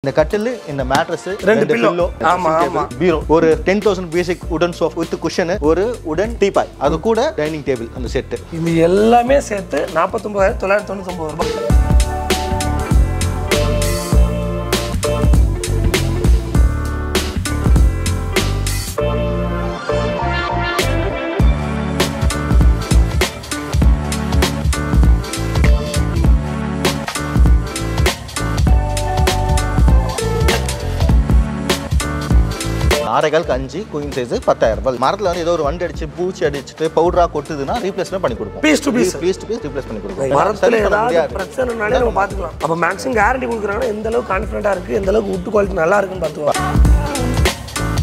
இந்த கட்டில் இந்த மேட்ரஸ் ரெண்டு pillow. ஆமா, ஆமா. பீரோ ஒரு டென் தௌசண்ட் பேசிக் உடன் சோஃப் வித் குஷன் ஒரு உடன் டீபாய் அது கூட டைனிங் டேபிள் அந்த செட்டு இது எல்லாமே சேர்த்து நாற்பத்தொம்பதாயிரத்தி தொள்ளாயிரத்தி தொண்ணூத்தொம்பது ரூபாய் ஆரைகாலுக்கு அஞ்சு குயின் சைஸ் பத்தாயிரம் ரூபாய் மரத்துல வந்து ஏதோ ஒரு வண்டு அடிச்சு பூச்சி அடிச்சுட்டு பவுடரா கொட்டுதுன்னா ரீப்ளேஸ்மெண்ட் பண்ணி கொடுப்போம் piece to piece piece to piece replace பண்ணி கொடுப்போம் மரத்துல சரி பண்ண ஏதாவது முடியாது. பிரச்சனைனாலே நம்ம பார்த்துக்கலாம் அப்போ மேக்ஸிமம் கேரண்டி கொடுக்குறாங்கன்னா எந்த அளவுக்கு கான்ஃபிடென்ட்டாக இருக்குது எந்த அளவுக்கு உட்டு குவாலிட்டி நல்லா இருக்குன்னு பார்த்துக்கலாம்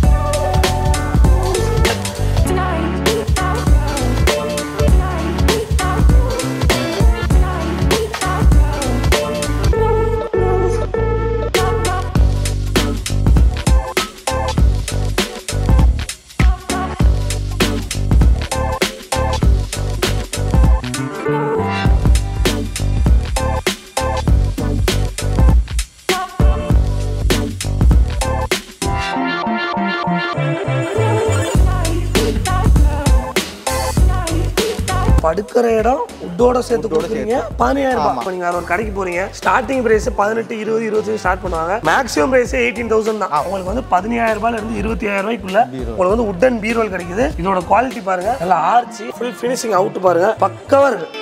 படுக்கிற இடம் உட்டோட சேர்த்து கொடுக்குறீங்க பதினாயிரம் ரூபாய் இப்போ நீங்கள் ஒரு கடைக்கு போறீங்க ஸ்டார்டிங் பிரைஸ் பதினெட்டு இருபது இருபத்தி ஸ்டார்ட் பண்ணுவாங்க மேக்ஸிமம் பிரைஸ் எயிட்டீன் தௌசண்ட் தான் உங்களுக்கு வந்து பதினாயிரம் ரூபாயில இருந்து இருபத்தி ஆயிரம் ரூபாய்க்குள்ள உங்களுக்கு வந்து உட்டன் பீரோல் கிடைக்குது இதோட குவாலிட்டி பாருங்க நல்லா ஆர்ச்சி ஃபுல் ஃபினிஷிங் அவுட் பாருங்க பக்கவா இருக்கு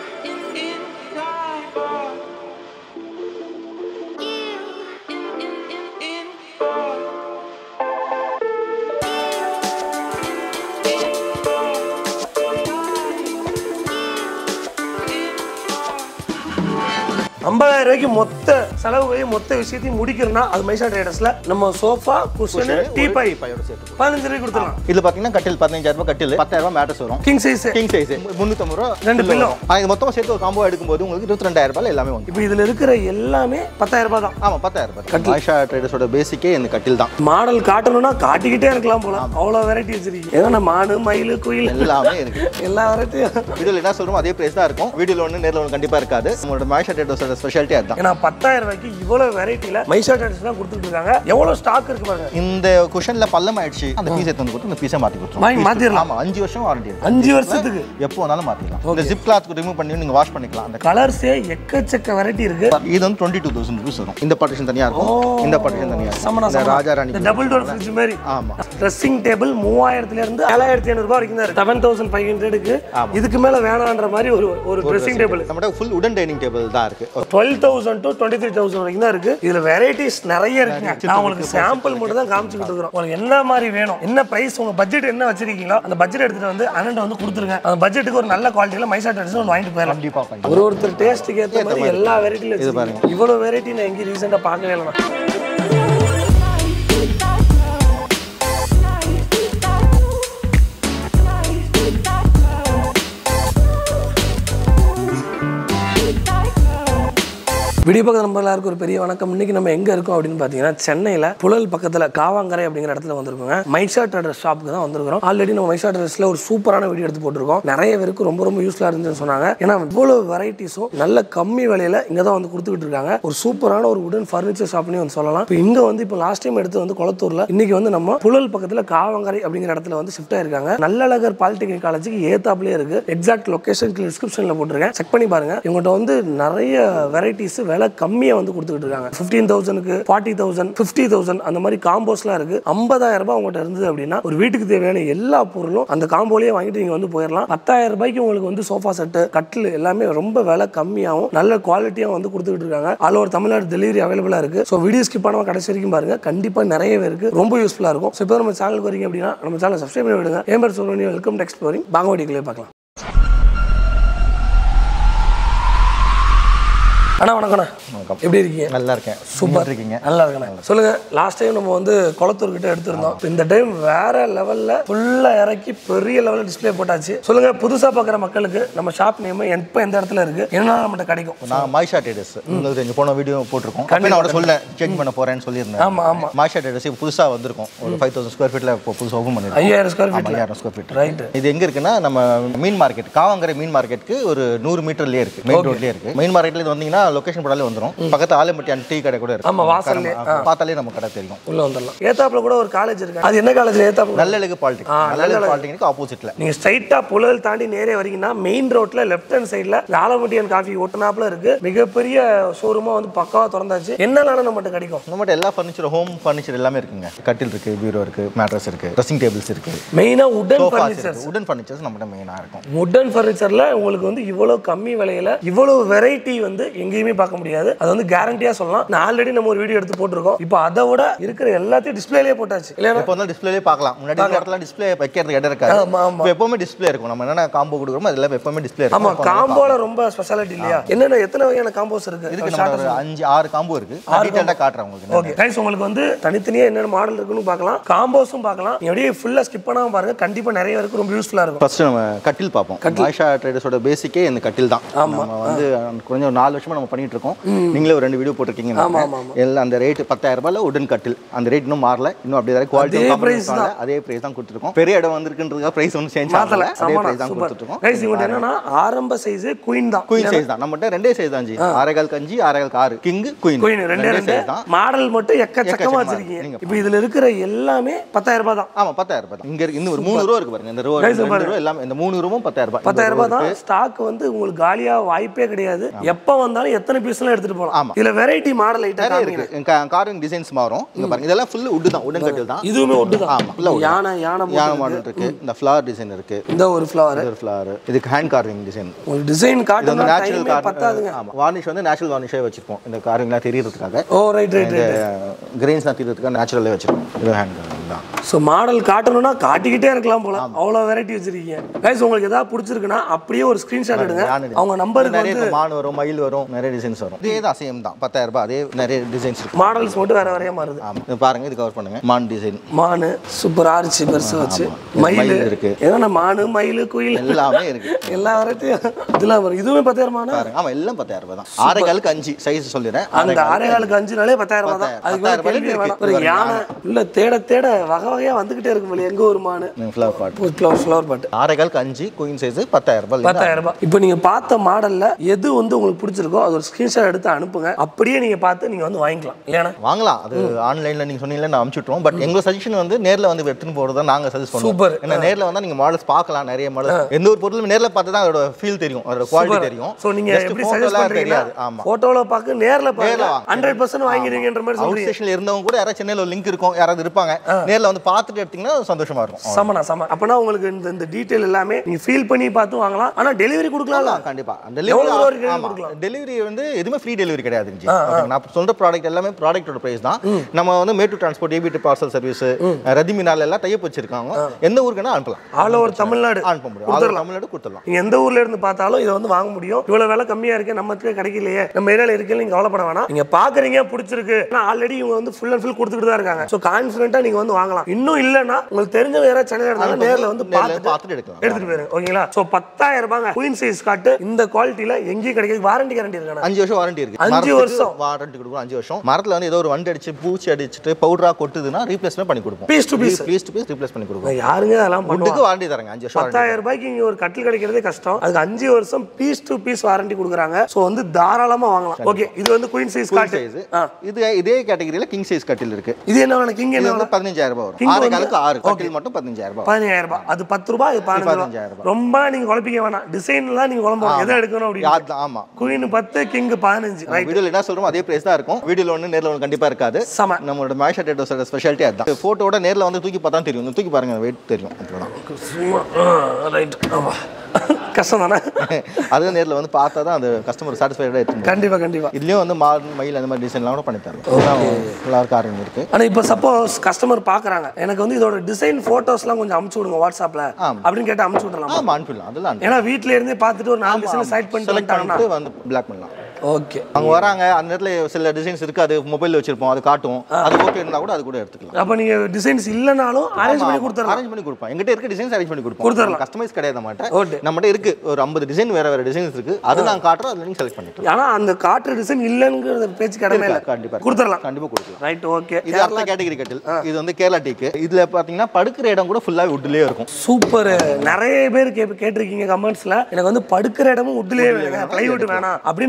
ஐம்பதாயிரம் ரூபாய்க்கு மொத்த செலவு போய் மொத்த விஷயத்தையும் முடிக்கிறோம்னா அது மைசா ட்ரேடர்ஸ்ல நம்ம சோஃபா குஷன் டீ பை பையோட சேர்த்து பதினஞ்சு ரூபாய்க்கு கொடுத்துடலாம் இதுல பாத்தீங்கன்னா கட்டில் பதினஞ்சாயிரம் ரூபாய் கட்டில் பத்தாயிரம் ரூபாய் மேட்ரஸ் வரும் கிங் சைஸ் கிங் சைஸ் முந்நூற்றம்பது ரூபா ரெண்டு pillow pillow. வரும். ஆ, இது மொத்தமா சேர்த்து ஒரு காம்போ எடுக்கும்போது உங்களுக்கு இருபத்தி ரெண்டாயிரம் ரூபாய் எல்லாமே வந்து இப்போ இதுல இருக்கிற எல்லாமே பத்தாயிரம் ரூபாய் தான் ஆமா பத்தாயிரம் ரூபாய் ஆயிஷா ட்ரேடர்ஸோட பேசிக்கே இந்த கட்டில் தான் மாடல் காட்டணும்னா காட்டிக்கிட்டே இருக்கலாம் போல அவ்வளோ வெரைட்டி வச்சிருக்கீங்க ஏன்னா மாடு மயில் குயில் எல்லாமே இருக்கு எல்லா வெரைட்டியும் வீடியோல என்ன சொல்றோமோ அதே பிரைஸ் தான் இருக்கும் வீடியோல ஒன்று நேரில் ஒன்று கண்டிப்பா இருக்காது நம்மளோட ஆயிஷா ட்ரேடர்ஸோட ஸ்பெஷாலிட்டி அதுதான் ஏன்னா பத்தாயிரம் ரூபாய்க்கு இவ்வளோ வெரைட்டியில் மைசா ட்ரேடர்ஸ் தான் கொடுத்துட்டு இருக்காங்க எவ்வளோ ஸ்டாக் இருக்கு பாருங்க இந்த குஷன்ல பள்ளம் ஆயிடுச்சு அந்த பீஸ் எடுத்து வந்து கொடுத்து இந்த பீஸை மாத்தி கொடுத்துரும் வாங்கி மாத்திரலாம் ஆமா அஞ்சு வருஷம் வாரண்டி இருக்கு அஞ்சு வருஷத்துக்கு எப்போ வேணாலும் மாத்திக்கலாம் இந்த ஜிப் கிளாத் ரிமூவ் பண்ணி நீங்க வாஷ் பண்ணிக்கலாம் அந்த கலர்ஸே எக்கச்சக்க வெரைட்டி இருக்கு இது வந்து டுவெண்ட்டி டூ தௌசண்ட் ருபீஸ் வரும் இந்த பார்ட்டிஷன் தனியா இருக்கும் இந்த பார்ட்டிஷன் தனியா இருக்கும் சமணா இந்த ராஜா ராணி இந்த டபுள் டோர் ஃப்ரிட்ஜ் மாதிரி ஆமா ட்ரெஸ்ஸிங் டேபிள் மூவாயிரத்துல இருந்து ஏழாயிரத்தி ஐநூறுபா வரைக்கும் தான் இருக்கு செவன் தௌசண்ட் ஃபைவ் ஹண்ட்ரடுக்கு இதுக்கு மேல வேணான்ற மாதிரி ஒரு ஒரு ட்ரெஸ்ஸிங் டேபிள் நம்மகிட்ட ஃபுல் உடன் டைனிங் டேபிள் தான் இருக்கு twelve thousand to twenty three thousand வரைக்கும் தான் இருக்கு இதுல வெரைட்டிஸ் நிறைய இருக்குங்க நான் உங்களுக்கு சாம்பிள் மட்டும் தான் காமிச்சுக்கிட்டு இருக்கிறோம் உங்களுக்கு என்ன மாதிரி வேணும் என்ன பிரைஸ் உங்க பட்ஜெட் என்ன வச்சிருக்கீங்களோ அந்த பட்ஜெட் எடுத்துட்டு வந்து அண்ணன் வந்து கொடுத்துருங்க அந்த பட்ஜெட்டுக்கு ஒரு நல்ல குவாலிட்டியில மைசா ட்ரெஸ் ஒன்று வாங்கிட்டு போயிடலாம் கண்டிப்பா பண்ணி ஒரு ஒருத்தர் டேஸ்ட்டுக்கு ஏற்ற மாதிரி எல்லா வெரைட்டிலும் இவ்வளோ வெரைட்டி நான் எங்கேயும் ரீசெண்டாக பார்க்கவே இல்லை வீடியோ பக்கத்தில் நம்ம எல்லாருக்கும் ஒரு பெரிய வணக்கம் இன்னைக்கு நம்ம எங்க இருக்கோம் அப்படின்னு பார்த்தீங்கன்னா சென்னையில் புழல் பக்கத்தில் காவாங்கரை அப்படிங்கிற இடத்துல வந்திருக்கோங்க மைஷா ட்ரேடர் ஷாப்புக்கு தான் வந்திருக்கிறோம் ஆல்ரெடி நம்ம மைஷா ட்ரேடர்ஸ்ல ஒரு சூப்பரான வீடியோ எடுத்து போட்டிருக்கோம் நிறைய பேருக்கு ரொம்ப ரொம்ப யூஸ்ஃபுல்லாக இருந்துச்சுன்னு சொன்னாங்க ஏன்னா இவ்வளோ வெரைட்டிஸும் நல்ல கம்மி விலையில இங்கே தான் வந்து கொடுத்துக்கிட்டு இருக்காங்க ஒரு சூப்பரான ஒரு உடன் ஃபர்னிச்சர் ஷாப்னு வந்து சொல்லலாம் இப்போ இங்கே வந்து இப்போ லாஸ்ட் டைம் எடுத்து வந்து குளத்தூர்ல இன்னைக்கு வந்து நம்ம புழல் பக்கத்தில் காவாங்கரை அப்படிங்கிற இடத்துல வந்து ஷிஃப்ட் ஆயிருக்காங்க நல்லழகர் பாலிடெக்னிக் காலேஜுக்கு ஏத்தாப்லேயே இருக்கு எக்ஸாக்ட் லொகேஷன் டிஸ்கிரிப்ஷனில் போட்டிருக்கேன் செக் பண்ணி பாருங்க இவங்ககிட்ட வந்து நிறைய வெரைட்டிஸ் விலை கம்மியாக வந்து கொடுத்துக்கிட்டு இருக்காங்க ஃபிஃப்டீன் தௌசண்ட்க்கு ஃபார்ட்டி தௌசண்ட் ஃபிஃப்டி தௌசண்ட் அந்த மாதிரி காம்போஸ்லாம் இருக்கு ஐம்பதாயிரம் ரூபாய் உங்கள்கிட்ட இருந்தது அப்படின்னா ஒரு வீட்டுக்கு தேவையான எல்லா பொருளும் அந்த காம்போலயே வாங்கிட்டு நீங்க வந்து போயிடலாம் பத்தாயிரம் ரூபாய்க்கு உங்களுக்கு வந்து சோஃபா செட்டு கட்டில் எல்லாமே ரொம்ப விலை கம்மியாகவும் நல்ல குவாலிட்டியாக வந்து கொடுத்துக்கிட்டு இருக்காங்க ஆல் ஓவர் தமிழ்நாடு டெலிவரி அவைலபிளாக இருக்கு ஸோ வீடியோ ஸ்கிப் பண்ணாம கடைசி வரைக்கும் பாருங்க கண்டிப்பாக நிறையவே இருக்கு ரொம்ப யூஸ்ஃபுல்லாக இருக்கும் ஸோ இப்போ நம்ம சேனலுக்கு வரீங்க அப்படின்னா நம்ம சேனல் சப்ஸ்கிரைப் பண்ணி விடுங்க என் பேர் சொல்லுங்க வெல்கம் டு எக்ஸ்ப்ளோரிங் பாங்கோடிகளே பார்க்கலாம் அண்ணா வணக்கண்ணா வணக்கம். எப்படி இருக்கீங்க நல்லா இருக்கேன் சூப்பர் இருக்கீங்க நல்லா இருக்கண்ணா சொல்லுங்க லாஸ்ட் டைம் நம்ம வந்து குளத்தூர் கிட்ட எடுத்திருந்தோம் இப்ப இந்த டைம் வேற லெவல்ல ஃபுல்லா இறக்கி பெரிய லெவல்ல டிஸ்ப்ளே போட்டாச்சு சொல்லுங்க புதுசா பார்க்குற மக்களுக்கு நம்ம ஷாப் நேம் எப்போ எந்த இடத்துல இருக்கு என்ன நம்மகிட்ட கிடைக்கும் நான் மாய்ஷா டேடஸ் உங்களுக்கு தெரிஞ்சு போன வீடியோ போட்டிருக்கோம் அப்போ நான் அவட சொல்ல சேஞ்ச் பண்ண போறேன்னு சொல்லியிருந்தேன் ஆமா ஆமா மாய்ஷா டேடஸ் இப்போ புதுசா வந்திருக்கும் ஒரு ஃபைவ் தௌசண்ட் ஸ்கொயர் ஃபீட்ல இப்போ புதுசாக ஓப்பன் பண்ணிருக்கோம் ஐயாயிரம் ஸ்கொயர் ஆமா, ஃபீட்ல ஐயாயிரம் ஸ்கொயர் ஃபீட் ரைட் இது எங்க இருக்குன்னா நம்ம மீன் மார்க்கெட் காவாங்கரை மீன் மார்க்கெட்டுக்கு ஒரு நூறு மீட்டர்லயே இருக்கு மெயின் ரோட்லயே இருக்கு மெயின் மார்க்கெட்ல இது வந்தீங்கன்னா லொகேஷன் போட்டாலே வந்துரும் பக்கத்து ஆலம்பட்டியான் டீ கடை கூட இருக்கு ஆமா, வாசல்லே. ஆமா, பார்த்தாலே நம்ம கடை தெரியும் உள்ள வந்துடலாம் ஏத்தாப்புல கூட ஒரு காலேஜ் இருக்கு அது என்ன காலேஜ் ஏத்தாப்புல நல்லழகு பாலிடெக்னிக் நல்லழகு பாலிடெக்னிக் ஆப்போசிட்ல நீங்க ஸ்ட்ரைட்டா புழல் தாண்டி நேரே வரீங்கன்னா மெயின் ரோட்ல லெஃப்ட் ஹேண்ட் சைடுல ஆலமட்டியன் காஃபி ஒட்டுனாப்புல இருக்கு மிகப்பெரிய ஷோரூமா வந்து பக்காவா திறந்தாச்சு என்னென்ன நம்மகிட்ட கிடைக்கும் நம்மகிட்ட எல்லா ஃபர்னிச்சர் ஹோம் ஃபர்னிச்சர் எல்லாமே இருக்குங்க கட்டில் இருக்கு பீரோ இருக்கு மேட்ரஸ் இருக்கு ட்ரெஸ்ஸிங் டேபிள்ஸ் இருக்கு மெயினா உடன் சோஃபாஸ் ஃபர்னிச்சர் இருக்கு உடன் ஃபர்னிச்சர்ஸ் நம்மகிட்ட மெயினாக இருக்கும் உடன் ஃபர்னிச்சர்ல உங்களுக்கு வந்து இவ்வளவு கம்மி விலையில இவ்வளவு வெரைட்டி வந்து எங்கேயுமே பார்க்க முடியாது அது வந்து கேரண்டியா சொல்லலாம் நான் ஆல்ரெடி நம்ம ஒரு வீடியோ எடுத்து போட்டிருக்கோம் இப்போ அதை விட இருக்கிற எல்லாத்தையும் டிஸ்பிளேலயே போட்டாச்சு இல்லையா இப்போ வந்து டிஸ்பிளேலே பார்க்கலாம் முன்னாடி இருந்த இடத்துல டிஸ்பிளே வைக்கிறதுக்கு இடம் இருக்காது ஆமா, ஆமா. இப்போ எப்பவுமே டிஸ்பிளே இருக்கும் நம்ம என்னென்ன காம்போ கொடுக்குறோமோ அதெல்லாம் எப்பவுமே டிஸ்பிளே ஆமா இருக்கும் காம்போல ரொம்ப ஸ்பெஷாலிட்டி இல்லையா என்னென்ன எத்தனை வகையான காம்போஸ் இருக்கு இருக்கு நம்ம ஒரு அஞ்சு ஆறு காம்போ இருக்கு டீட்டெயிலாக காட்டுறேன் உங்களுக்கு ஓகே கைஸ் உங்களுக்கு வந்து தனித்தனியா என்னென்ன மாடல் இருக்குன்னு பார்க்கலாம் காம்போஸும் பார்க்கலாம் நீங்க அப்படியே ஃபுல்லா ஸ்கிப் பண்ணாம பாருங்க கண்டிப்பா நிறைய பேருக்கு ரொம்ப யூஸ்ஃபுல்லா இருக்கும் ஃபர்ஸ்ட் நம்ம கட்டில் பார்ப்போம் ஆயிஷா ட்ரேடர்ஸோட பேசிக்கே இந்த கட்டில் தான் நம்ம வந்து கொஞ்சம் ஒரு நாலு வருஷமா நம்ம பண்ணிட்டு இருக்கோம் நீங்களே ஒரு ரெண்டு வீடியோ போட்டிருக்கீங்க ஆமா, ஆமா, எல்லாம் அந்த ரேட் பத்தாயிரம் ரூபாயில உடன் கட்டில் அந்த ரேட் இன்னும் மாறல இன்னும் அப்படியே அதே குவாலிட்டி price அதே பிரைஸ் தான் கொடுத்துருக்கோம் பெரிய இடம் வந்திருக்குன்றதுக்காக பிரைஸ் ஒன்றும் சேஞ்ச் ஆகல மாத்தல அதே சமானா பிரைஸ் தான் சூப்பர் கொடுத்துருக்கோம் கைஸ் இவங்க என்னன்னா ஆரம்ப சைஸ் குயின் தான் குயின் சைஸ் தான் நம்மகிட்ட ரெண்டே சைஸ் தான் ஜி ஆறேகால் கஞ்சி ஆறேகால் ஆறு கிங் குயின் குயின் ரெண்டே ரெண்டு சைஸ் தான் மாடல் மட்டும் எக்கச்சக்கமா எக்கச்சக்கமா வச்சிருக்கீங்க நீங்க இப்போ இதுல இருக்கிற எல்லாமே பத்தாயிரம் ரூபாய் தான் ஆமா பத்தாயிரம் ரூபாய் தான். இங்க இருக்கு இன்னும் ஒரு மூணு ரூபா இருக்கு பாருங்க இந்த ரூபா ரெண்டு ரூபா எல்லாமே இந்த மூணு ரூபாயும் பத்தாயிரம் ரூபாய் பத்தாயிரம் ரூபாய் தான் ஸ்டாக் வந்து உங்களுக்கு காலியா வாய்ப்பே கிடையாது எப்ப வந்தாலும் எத்தனை பீஸ்லாம் எடுத்துட்டு போகலாம் ஆமா. இதுல வெரைட்டி மாடல் ஐட்டம் நிறைய இருக்கு கார்விங் டிசைன்ஸ் மாறும் இங்க பாருங்க இதெல்லாம் ஃபுல் உட் தான் உடன் கட்டில் தான் இதுவுமே ஒட்டு தான் ஆமா ஃபுல்லா யானை யானை யானை போட்டு மாடல் இருக்கு இந்த ஃப்ளவர் டிசைன் இருக்கு இந்த ஒரு ஃப்ளவர் இது ஒரு ஃப்ளவர் இதுக்கு ஹேண்ட் கார்விங் டிசைன் உங்களுக்கு டிசைன் இது வந்து காட்டணும் நேச்சுரல் டைமே பத்தாதுங்க கார்விங் ஆமா வார்னிஷ் வந்து நேச்சுரல் வார்னிஷே வச்சிருப்போம் இந்த கார்விங்லாம் தெரியறதுக்காக ஓ ரைட் ரைட் இந்த கிரெயின்ஸ்லாம் தெரியறதுக்காக நேச்சுரலே வச்சிருப்போம் இது ஹேண்ட் கார்விங் தான் ஸோ மாடல் காட்டணும்னா காட்டிக்கிட்டே இருக்கலாம் போல அவ்வளோ வெரைட்டி வச்சிருக்கீங்க கைஸ் உங்களுக்கு ஏதாவது பிடிச்சிருக்குன்னா அப்படியே ஒரு ஸ்க்ரீன்ஷாட் எடுங்க யானை அவங்க நம்பருக்கு நிறைய இருக்கு. மான் வரும் மயில் வரும் நிறைய டிசைன்ஸ் வரும் இதே தான் சேம் தான் பத்தாயிரம் ரூபாய் அதே நிறைய டிசைன்ஸ் இருக்கு மாடல்ஸ் மட்டும் வேற வேறையா மாறுது ஆமா இது பாருங்க இது கவர் பண்ணுங்க மான் டிசைன் மானு சூப்பர் ஆர்ச்சி பெருசா வச்சு மயில் மயில் இருக்கு. என்னன்னா மானு மயில் குயில் எல்லாமே இருக்கு எல்லா வெரைட்டியும் இதெல்லாம் வரும் இதுவுமே பத்தாயிரமானா பாருங்க ஆமா எல்லாம் பத்தாயிரம் ரூபாய் தான் ஆறு காலுக்கு அஞ்சு சைஸ் சொல்லிடுறேன் அந்த ஆறே காலுக்கு அஞ்சு நாளே பத்தாயிரம் ரூபாய் தான் அதுக்கு மேல பத்தாயிரம் கேள்வியே இருக்கு. வேணாம் ஒரு யானை உள்ள தேட தேட வகை வகையா வந்துகிட்டே இருக்கும் போல எங்க ஒரு மானு ஃப்ளவர் பாட் ஃப்ளவர் ஃப்ளவர் பாட்டு ஆறே காலுக்கு அஞ்சு குயின் சைஸ் பத்தாயிரம் ரூபாய் பத்தாயிரம் ரூபாய் இப்போ நீங்க பார்த்த மாடல்ல எது வந்து உங்களுக்கு பிடிச்சிருக்கோ அது ஒரு ஸ்கிரீன்ஷாட் எடுத்து அனுப்புங்க அப்படியே நீங்க பார்த்து நீங்க வந்து வாங்கிக்கலாம் இல்லையாண்ணா வாங்கலாம் அது ஆன்லைன்ல நீங்க சொன்னீங்கல்ல நான் அனுப்பிச்சுட்ருவோம் பட் எங்க சஜஷன் வந்து நேர்ல வந்து எடுத்துன்னு போறது தான் நாங்க சஜஸ்ட் பண்ணுவோம் Super. ஏன்னா நேர்ல வந்தா நீங்க மாடல்ஸ் பார்க்கலாம் நிறைய மாடல் எந்த ஒரு பொருளும் நேர்ல பார்த்து தான் அதோட ஃபீல் தெரியும் அதோட குவாலிட்டி தெரியும் சோ நீங்க Just எப்படி photo சஜஸ்ட் எல்லாம் பண்றீங்களா தெரியாது ஆமா போட்டோல பார்க்க நேர்ல பாருங்க நேர்ல வாங்க. ஹண்ட்ரட் பர்சன்ட் வாங்கிடுவீங்கன்ற மாதிரி அவுட் சொல்றீங்க ஸ்டேஷன்ல இருந்தவங்க கூட யாராவது சென்னையில ஒரு லிங்க் இருக்கும் யாராவது இருப்பாங்க நேர்ல வந்து பார்த்துட்டு எடுத்தீங்கன்னா சந்தோஷமா இருக்கும் சமனா சம அப்பனா உங்களுக்கு இந்த இந்த டீடைல் எல்லாமே நீங்க ஃபீல் பண்ணி பார்த்து வாங்கலாம் ஆனா டெலிவரி கொடுக்கலாம்ல ஆ, கண்டிப்பா எவ்வளவு தூரம் டெலிவரி வரைக்கும் ஆமா கொடுக்கலாம்? டெலிவரி வந்து எதுவுமே ஃப்ரீ டெலிவரி கிடையாது ஜி. Okay, நான் சொல்ற ப்ராடக்ட் எல்லாமே ப்ராடக்ட்டோட பிரைஸ் தான் நம்ம வந்து மேட்டு டிரான்ஸ்போர்ட் ஏபிடி பார்சல் சர்வீஸ் ரதிமினால் எல்லாம் டைப் வச்சிருக்காங்க எந்த ஊருக்குன்னா அனுப்பலாம் ஆல் ஓவர் தமிழ்நாடு அனுப்ப முடியும் ஆல் ஓவர் தமிழ்நாடு கொடுத்துடலாம் நீங்க எந்த ஊர்ல இருந்து பார்த்தாலும் இதை வந்து வாங்க முடியும் இவ்வளவு விலை கம்மியா இருக்கு நமக்கு கிடைக்கலையே நம்ம ஏரியால இருக்கு நீங்க கவலைப்பட வேணாம் நீங்க பாக்குறீங்க பிடிச்சிருக்கு ஆல்ரெடி இவங்க வந்து ஃபுல் அண்ட் ஃபுல் கொடுத்துட்டு தான் இருக்காங்க சோ கான்ஃபிடென்ட்டா நீங்க வந்து வாங்கலாம் இன்னும் இல்லைன்னா உங்களுக்கு தெரிஞ்ச வேற சென்னையில இருந்தாலும் நேர்ல வந்து நேர்ல பார்த்துட்டு பார்த்துட்டு எடுக்கலாம் எடுத்துட்டு போயிருங்க ஓகேங்களா சோ பத்தாயிரம் ரூபாங்க குயின் சைஸ் காட்டு இந்த குவாலிட்டியில எங்கேயும் கிடைக்காது வாரண்டி கேரண்டி இருக்கானா அஞ்சு வருஷம் வாரண்டி இருக்கு அஞ்சு மரத்துக்கு வருஷம். வாரண்டி கொடுக்கும் அஞ்சு வருஷம் மரத்துல வந்து ஏதோ ஒரு வண்டு அடிச்சு பூச்சி அடிச்சுட்டு பவுடரா கொட்டுதுன்னா ரீப்ளேஸ்மெண்ட் பண்ணி கொடுப்போம் piece to piece piece to piece replace பண்ணி கொடுப்போம் யாருங்க அதெல்லாம் பண்ணுவாங்க வுட்டுக்கு வாரண்டி தராங்க அஞ்சு வருஷம் warranty. பத்தாயிரம் ரூபாய்க்கு இங்க ஒரு கட்டில் கிடைக்கிறதே கஷ்டம் அதுக்கு அஞ்சு வருஷம் பீஸ் டு பீஸ் வாரண்டி கொடுக்குறாங்க சோ வந்து தாராளமா வாங்கலாம் ஓகே இது வந்து குயின் சைஸ் Full காட்டு size. ஆ. இது இதே கேட்டகரியில கிங் சைஸ் கட்டில் இருக்கு இது என்ன வேணும் கிங் இது என்ன வந்து பதினஞ்சாயிரம் ரூபாய் King வரும் ஆறு வந்து- காலுக்கு ஆறு கட்டில் மட்டும் பதினஞ்சாயிரம் ரூபாய் பதினஞ்சாயிரம் ரூபாய் அது பத்து ரூபாய் இது பதினஞ்சு பதினஞ்சாயிரம் ரூபாய் ரொம்ப நீங்க குழப்பிக்க வேணாம் டிசைன் எல்லாம் நீங்க குழம்பு எதை எடுக்கணும் அப்படின்னு யார் ஆமா குயின் பத்து கிங் பதினஞ்சு ரைட் வீடியோல என்ன சொல்றோம் அதே பிரைஸ் தான் இருக்கும் வீடியோல ஒண்ணு நேர்ல ஒண்ணு கண்டிப்பா இருக்காது சம நம்மளோட மேஷா டேட்டோஸோட ஸ்பெஷாலிட்டி அதுதான் போட்டோட நேர்ல வந்து தூக்கி பார்த்தா தெரியும் இந்த தூக்கி பாருங்க வெயிட் தெரியும் அவ்வளவுதான் சும்மா ரைட் ஆமா கஷ்டம் தானே அதுவும் நேர்ல வந்து பார்த்தா தான் அந்த கஸ்டமர் சாட்டிஸ்ஃபைடா எடுத்து கண்டிப்பா கண்டிப்பா இதுலயும் வந்து மாடல் மயில் அந்த மாதிரி டிசைன்லாம் கூட பண்ணி தரோம் ஃபுல்லாக காருங்க இருக்கு ஆனா இப்போ சப்போஸ் கஸ்டமர் பாக்குறாங்க எனக்கு வந்து இதோட டிசைன் போட்டோஸ்லாம் கொஞ்சம் அமுச்சு விடுங்க வாட்ஸ்அப்ல ஆமா. அப்படின்னு கேட்டு அமுச்சு விடலாம் ஆமா அனுப்பிடலாம் அதெல்லாம் ஏன்னா வீட்ல இருந்தே பார்த்துட்டு ஒரு நாலு டிசைன் செலக்ட் பண்ணிட்டு செலக்ட் வந்துட்டாங்கன்னா பண்ணிட்டு வந்து பிளாக் பண்ணலாம் ஓகே அவங்க வராங்க அந்த நேரத்துல சில டிசைன்ஸ் இருக்கு அது மொபைல்ல வச்சிருப்போம் அது காட்டும் அது ஓகே இருந்தா கூட அது கூட எடுத்துக்கலாம் அப்ப நீங்க டிசைன்ஸ் இல்லைனாலும் அரேஞ்ச் பண்ணி கொடுத்துடலாம் அரேஞ்ச் பண்ணி கொடுப்போம் எங்கிட்ட இருக்க டிசைன்ஸ் அரேஞ்ச் பண்ணி கொடுப்போம் கொடுத்துடலாம். கஸ்டமைஸ் கிடையாது மாட்டேன் ஓகே நம்மகிட்ட இருக்கு ஒரு ஐம்பது டிசைன் வேற வேற டிசைன்ஸ் இருக்கு அது நான் காட்டுறோம் அதுல நீங்க செலக்ட் பண்ணிக்கலாம் ஆனா அந்த காற்று டிசைன் இல்லைங்கிற பேச்சு கடமை இல்லை கண்டிப்பா கொடுத்துடலாம் கண்டிப்பா கொடுக்கலாம் ரைட் ஓகே இது அடுத்த கேட்டகரி கட்டில் இது வந்து கேரளா டீக்கு இதுல பாத்தீங்கன்னா படுக்கிற இடம் கூட ஃபுல்லா வுட்லயே இருக்கும் சூப்பர் நிறைய பேர் கே கேட்டிருக்கீங்க கமெண்ட்ஸ்ல எனக்கு வந்து படுக்கிற இடமும் உட்லயே வேணும் பிளைவுட் வேணாம் அப்படின்னு நினைச்சா இது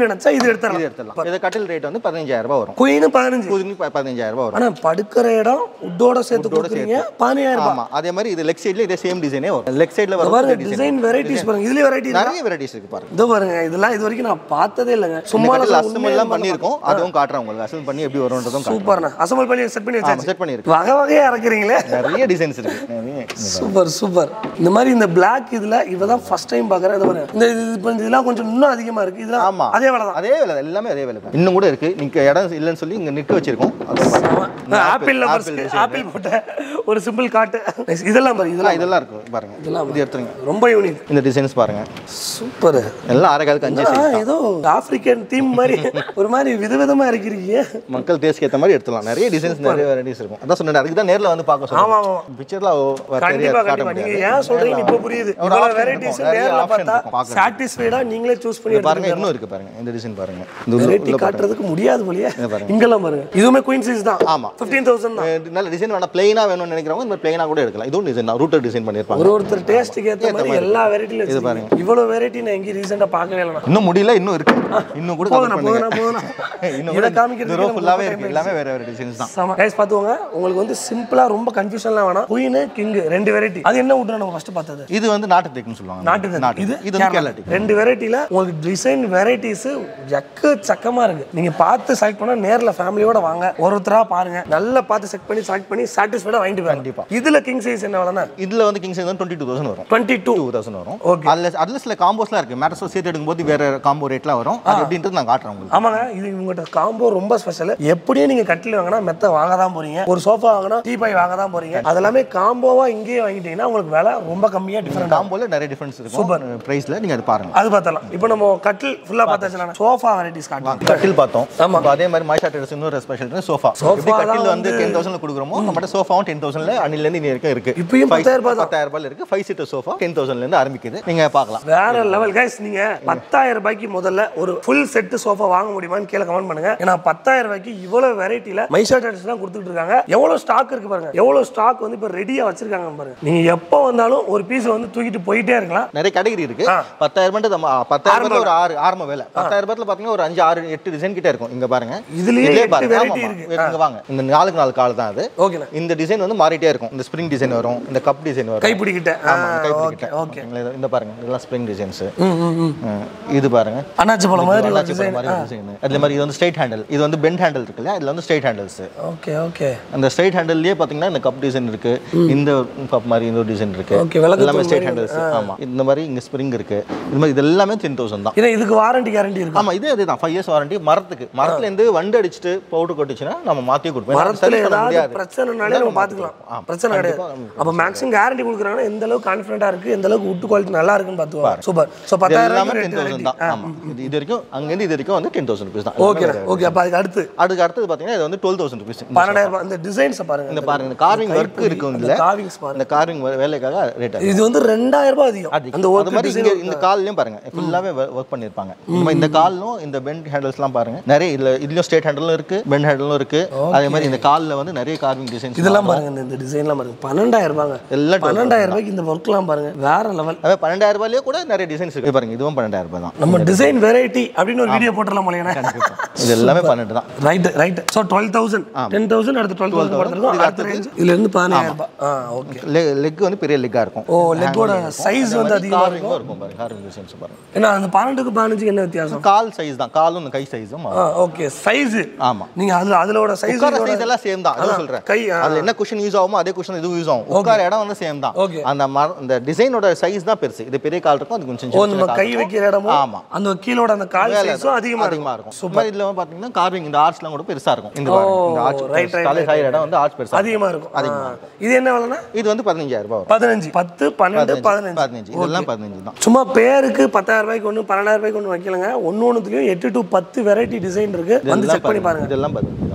இது எடுத்துடலாம் இது எடுத்துடலாம் இது கட்டில் ரேட் வந்து பதினஞ்சாயிரம் ரூபாய் வரும் குயின்னு பதினஞ்சு புதுங்க ப- பதினஞ்சாயிரம் ரூபாய் வரும் ஆனா படுக்கிற இடம் உட்டோட சேர்த்து கொடுக்குறீங்க பதினாயிரம் ரூபாய் ஆமா அதே மாதிரி இது லெக் சைடுல இதே சேம் டிசைனே வரும் லெக் சைடுல பாருங்க வரும் டிசைன் டிசைன் வெரைட்டிஸ் பாருங்க இதுலயே வெரைட்டி நிறைய வெரைட்டிஸ் இருக்கு பாருங்க இதோ பாருங்க இதெல்லாம் இது வரைக்கும் நான் பார்த்ததே இல்லைங்க இந்த சும்மா கட்டில் அசம்பிள் எல்லாம் பண்ணியிருக்கோம் அதுவும் காட்டுறேன் உங்களுக்கு அசம்பிள் பண்ணி எப்படி வரும்ன்றதும் காட்டுறேன் சூப்பர்ண்ணா அசம்பிள் பண்ணி செட் பண்ணி வச்சாச்சு செட் பண்ணியிருக்கு வகை வகையா இறக்குறீங்களே நிறைய டிசைன்ஸ் இருக்கு நிறைய சூப்பர் சூப்பர் இந்த மாதிரி இந்த பிளாக் இதுல இவதான் ஃபர்ஸ்ட் டைம் பாக்குறேன் இது பாருங்க இந்த இது இப்போ இதெல்லாம் கொஞ்சம் இன்னும் அதிகமா இருக்கு இதெல்லாம் ஆமா அதே வேலை தான் அதே வேலை தான், எல்லாமே அதே வேலை தான் இன்னும் கூட இருக்கு நீங்க இடம் இல்லைன்னு சொல்லி இங்க நிக்க வச்சிருக்கோம் அதுவும் பாருங்க. ஆப்பிள் லவர்ஸ்க்கு ஆப்பிள் போட்ட ஒரு சிம்பிள் காட்டு Nice. இதெல்லாம் பாருங்க ஆ, இதெல்லாம் இதெல்லாம் இருக்கு பாருங்க இது எடுத்துருங்க ரொம்ப யூனிக் இந்த டிசைன்ஸ் பாருங்க சூப்பர் எல்லாம் அரைக்காலுக்கு அஞ்சு size. ஏதோ ஆப்பிரிக்கன் தீம் மாதிரி ஒரு மாதிரி விதவிதமா இருக்கிறீங்க மக்கள் டேஸ்ட்க்கு ஏத்த மாதிரி எடுத்துலாம் நிறைய டிசைன்ஸ் நிறைய வெரைட்டிஸ் இருக்கும் அதான் சொன்னேன் அதுக்கு தான் நேர்ல வந்து பார்க்க ஆமா சொல்லுங்க ஆமா பிக்சர்ல கண்டிப்பா கண்டிப்பா நீங்க ஏன் சொல்றீங்க இப்போ புரியுது ஒரு இவ்வளவு option வெரைட்டிஸ் இருக்கும். நிறைய நேர்ல option பார்த்தா இருக்கும் பார்க்கறதுக்கு. சாட்டிஸ்ஃபைடா நீங்களே சூஸ் பண்ணி பாருங்க எடுத்துக்கலாம் இன்னும் இருக்கு பாருங்க இந்த டிசைன் பாருங்க இந்த உள்ள- வெரைட்டி உள்ள பாருங்க. காட்டுறதுக்கு முடியாது போலியே பாருங்க. இங்கெல்லாம் பாருங்க இதுவுமே குயின் சைஸ் தான் ஆமா. ஃபிஃப்டீன் தௌசண்ட் தான் அஹ் நல்ல டிசைன் வேணா பிளைனா வேணும்னு நினைக்கிறவங்க இந்த பிளைனா கூட எடுக்கலாம் இதுவும் டிசைன் தான் ரூட்டர் டிசைன் பண்ணிருப்பாங்க ஒரு ஒருத்தர் டேஸ்ட்டுக்கு ஏத்த மாதிரி எல்லா வெரைட்டிலும் இது பாருங்க இவ்வளவு வெரைட்டி நான் எங்கேயும் ரீசெண்டா பார்க்கவே இல்லை நான். இன்னும் முடியல இன்னும் இருக்கு இன்னும் கூட போதுண்ணா, cover பண்ணுங்க. போதுண்ணா, போதுண்ணா. இன்னும் இதை கூட காமிக்கிறதுக்கு இந்த row நமக்கு ஃபுல்லாவே ரொம்ப இருக்கு time எல்லாமே வேற வேற டிசைன்ஸ் தான் செம கைஸ் பார்த்துக்கோங்க உங்களுக்கு வந்து சிம்பிளா ரொம்ப கன்ஃபியூஷன்லாம் வேணாம் குயின் கிங் ரெண்டு வெரைட்டி அது என்ன விட்டு நம்ம ஃபர்ஸ்ட் பார்த்தது இது வந்து நாட்டு தேக்குன்னு சொல்லுவாங்க நாட்டு தேக்கு. நாட்டு இது இது வந்து கேரளா தேக்கு. ரெண்டு வெரைட்டில உங்களுக்கு டிசைன் வெரைட்டிஸ் எக்கு சக்கமா இருக்கு நீங்க பார்த்து செலக்ட் பண்ணா நேர்ல ஃபேமிலியோட வாங்க ஒரு ஒருத்தரா பாருங்க நல்லா பார்த்து செக் பண்ணி செலக்ட் பண்ணி சாட்டிஸ்ஃபைடா வாங்கிட்டு போங்க கண்டிப்பா. இதுல கிங் சைஸ் என்ன வேலைனா இதுல வந்து கிங் சைஸ் வந்து டுவெண்ட்டி டூ தௌசண்ட் வரும் டுவெண்ட்டி டூ டூ தௌசண்ட் வரும் Okay. அதுல அதுல சில காம்போஸ்லாம் இருக்கு மேட்ரஸோ சேர்த்து எடுக்கும்போது வேற காம்போ ரேட்லாம் வரும் அது எப்படின்றது நான் காட்டுறேன் உங்களுக்கு ஆமாங்க இது உங்கள்கிட்ட காம்போ ரொம்ப ஸ்பெஷல் எப்படியும் நீங்க கட்டில் வாங்கினா மெத்த வாங்க தான் போறீங்க ஒரு சோஃபா வாங்கினா டீ பாய் வாங்க தான் போறீங்க அதெல்லாமே காம்போவா இங்கேயே வாங்கிட்டீங்கன்னா உங்களுக்கு விலை ரொம்ப கம்மியா டிஃபரெண்ட் ஆகும் காம்போல நிறைய டிஃபரன்ஸ் இருக்கும் பிரைஸ்ல நீங்க அது பாருங்க அது பார்த்தலாம் இப்போ நம்ம கட்டில் ஃபுல்லா பார்த்தாச்சுனா சோஃபா வெரைட்டிஸ் காட்டலாம் கட்டில் பார்த்தோம் ஆமா. இப்போ அதே மாதிரி மாய்ஷா ட்ரேடர்ஸ் இன்னொரு ஸ்பெஷல் சோஃபா Sofa எப்படி தான் கட்டில் வந்து டென் தௌசண்ட் கொடுக்குறோமோ நம்மகிட்ட சோஃபாவும் டென் தௌசண்ட்ல அன்னில இருந்து இன்னி வரைக்கும் இருக்கு இப்பயும் Five- 10,000 ரூபாய் தான். பத்தாயிரம் ரூபாயில இருக்கு ஃபைவ் சீட்டர் சோஃபா டென் தௌசண்ட்ல இருந்து ஆரம்பிக்குது நீங்க பார்க்கலாம் வேற லெவல் கைஸ் நீங்க பத்தாயிரம் ரூபாய்க்கு முதல்ல ஒரு ஃபுல் செட் சோஃபா வாங்க முடியுமான்னு கீழே கமெண்ட் பண்ணுங்க ஏன்னா பத்தாயிரம் ரூபாய்க்கு இவ்வளவு வெரைட்டில மைஷா டேட்டர்ஸ் தான் கொடுத்துட்டு இருக்காங்க எவ்வளவு ஸ்டாக் இருக்கு பாருங்க எவ்வளவு ஸ்டாக் வந்து இப்போ ரெடியா வச்சிருக்காங்க பாருங்க நீங்க எப்போ வந்தாலும் ஒரு பீஸ் வந்து தூக்கிட்டு போயிட்டே இருக்கலாம் நிறைய கேட்டகரி இருக்கு ஆ. பத்தாயிரம் ரூபாய் நம்ம பத்தாயிரம் ரூபாய் ஒரு ஆறு ஆரம்ப வேலை பத்தாயிரம் ரூபாய்ல பாத்தீங்கன்னா ஒரு அஞ்சு ஆறு எட்டு டிசைன் கிட்ட இருக்கும் இங்க பாருங்க இதுலயே இதுலயே எட்டு பாருங்க variety ஆமாமா. இருக்கு. இங்க வாங்க இந்த நாளுக்கு நாலு கால் தான் அது ஓகேண்ணா இந்த டிசைன் வந்து மாறிட்டே இருக்கும் இந்த ஸ்ப்ரிங் டிசைன் வரும் இந்த கப் டிசைன் வரும் கைப்பிடிக்கிட்ட ஆமா இந்த கைப்பிடி ஓகே கிட்ட. ஓகே ஓகேங்களா? இது- இந்த பாருங்க இதெல்லாம் ஸ்ப்ரிங் டிசைன்ஸ் ம் ம் ம் இது பாருங்க அண்ணாச்சி பழம் மாதிரி ஒரு அண்ணாச்சி பழம் டிசைன் மாதிரி ஒரு design. அதுல மாதிரி இது வந்து ஸ்ட்ரைட் ஹேண்டில் இது வந்து பெண்ட் ஹேண்டில் இருக்கு இல்லையா இதுல வந்து ஸ்ட்ரைட் ஹேண்டில்ஸ் ஓகே ஓகே அந்த ஸ்ட்ரைட் ஹேண்டில்லே பாத்தீங்கன்னா இந்த கப் டிசைன் இருக்கு இந்த கப் மாதிரி இந்த டிசைன் இருக்கு Okay, விளக்கு எல்லாமே தூண் ஸ்ட்ரைட் மாதிரி ஹேண்டில்ஸ் ஆமா இந்த மாதிரி இங்க ஸ்ப்ரிங் இருக்கு இது மாதிரி இது எல்லாமே டென் தௌசண்ட் தான் ஏன்னா இதுக்கு வாரண்டி கேரண்டி இருக்கு ஆமா இதே அதே தான் ஃபைவ் இயர்ஸ் வாரண்டி மரத்துக்கு மரத்துல இருந்து வண்டு அடிச்சுட்டு பவுடர் கொட்டுச்சுன்னா நம்ம மாத்தி கொடுப்போம் ஏன்னா மரத்துல service பண்ண ஏதாவது முடியாது பிரச்சனைனாலே நம்ம பாத்துக்கலாம் ஆமா. பிரச்சனை கிடையாது அப்ப மேக்ஸிமம் கேரண்டி கொடுக்குறாங்கன்னா எந்த அளவுக்கு கான்ஃபிடண்டா இருக்கு எந்த அளவுக்கு உட்டு குவாலிட்டி நல்லா இருக்குன்னு பாத்துக்கலாம் சூப்பர் சோ இது பத்தாயிரம் எல்லாமே ரூபாய்க்கு டென் ரெண்டு தௌசண்ட் variety. தான் ஆமா இது இது வரைக்கும் அங்கேருந்து இது வரைக்கும் வந்து டென் தௌசண்ட் ருபீஸ் தான் ஓகே ஓகே அப்ப அதுக்கு அடுத்து அதுக்கு அடுத்தது பாத்தீங்கன்னா இது வந்து டுவெல் தௌசண்ட் ருபீஸ் பன்னெண்டாயிரம் ரூபாய் இந்த டிசைன்ஸை பாருங்க இந்த பாருங்க இந்த கார்விங் ஒர்க் இருக்கும் இந்த இதுல காவிங்ஸ் பாருங்க இந்த கார்விங் வேலைக்காக ரேட் இது வந்து ரெண்டாயிரம் ரூபாய் அதிகம் அந்த அது ஒர்க் மாதிரி இங்க இந்த கால்லயும் பாருங்க ஃபுல்லாவே ஒர்க் பண்ணிருப்பாங்க இந்த மாதிரி இந்த காலும் இந்த பெண்ட் ஹேண்டில்ஸ்லாம் பாருங்க நிறைய இதுல இதுலயும் ஸ்ட்ரைட் ஹேண்டிலும் இருக்கு பெண்ட் ஹேண்டிலும் இருக்கு அதே மாதிரி இந்த கால்ல வந்து நிறைய கார்விங் டிசைன்ஸ் இதெல்லாம் பாருங்க இந்த- இந்த டிசைன்லாம் பாருங்க பன்னெண்டாயிரம் ரூபாங்க எல்லாம் பன்னெண்டாயிரம் ரூபாய்க்கு இந்த ஒர்க்லாம் பாருங்க வேற லெவல் அதாவது பன்னெண்டாயிரம் ரூபாயிலே கூட நிறைய டிசைன்ஸ் இருக்கு பாருங்க இதுவும் பன்னெண்டாயிரம் ரூபாய் தான் நம்ம டிசைன் வெரைட்டி அப்படின்னு ஒரு வீடியோ போட்டுடலாம் போலீங்க இது எல்லாமே பன்னெண்டு தான் right right so twelve thousand ten thousand அடுத்து டுவெல் தௌசண்ட் படுத்துருக்கோம் அடுத்த ரேஞ்ச் இதுல இருந்து பதினாயிரம் ரூபாய் ஆ ஓகே லெக் வந்து பெரிய லெக்கா இருக்கும் ஓ லெக்கோட சைஸ் வந்து அதிகமா கார்விங்கும் இருக்கும் பாருங்க கார்விங் டிசைன்ஸ் பாருங்க ஏன்னா அந்த பன்னெண்டுக்கு பதினஞ்சுக்கு என்ன வித்தியாசம் கால் சைஸ் தான் காலும் இந்த கை சைஸும் ஆ ஓகே சைஸ் ஆமா நீங்க அதுல அதோட சைஸ் உட்கார சைஸ் எல்லாம் சேம் தான் அதான் சொல்றேன் கை ஆ. அதுல என்ன குஷன் யூஸ் ஆகுமோ அதே குஷன் இதுவும் யூஸ் ஆகும் உட்கார இடம் வந்து சேம் தான் Okay. அந்த மர இந்த டிசைனோட சைஸ் தான் பெருசு இது பெரிய கால் இருக்கும் அது கொஞ்சம் ஓ சின்ன நம்ம சின்ன கை கால் வைக்கிற இடமும் ஆமா. அந்த கீழோட அந்த கால் சைஸும் அதிகமா அதிகமா இருக்கும் இருக்கும் சும்மா இதுல வந்து பாத்தீங்கன்னா கார்விங் இந்த ஆர்ச்லாம் கூட பெருசா இருக்கும் இந்த பாருங்க, இந்த right, ஆர்ச் right, காலேஜ் ஆகிற இடம் வந்து ஆர்ச் பெருசா இருக்கும். அதிகமா இருக்கும் ஆ. இது என்ன விலைனா இது வந்து பதினஞ்சாயிரம் ரூபாய் வரும் பதினஞ்சு பத்து பன்னெண்டு பதினஞ்சு பதினஞ்சு இதெல்லாம் பதினஞ்சு தான் சும்மா பேருக்கு பத்தாயிரம் ரூபாய்க்கு ஒன்று பன்னெண்டாயிரம் ரூபாய்க்கு ஒன்று வைக்கலங்க ஒன்று ஒன்றுத்துலையும் எட்டு டு பத்து வெரைட்டி டிசைன் இருக்கு வந்து செக் பண்ணி பாருங்க இதெல்லாம் பதினஞ்சு தான்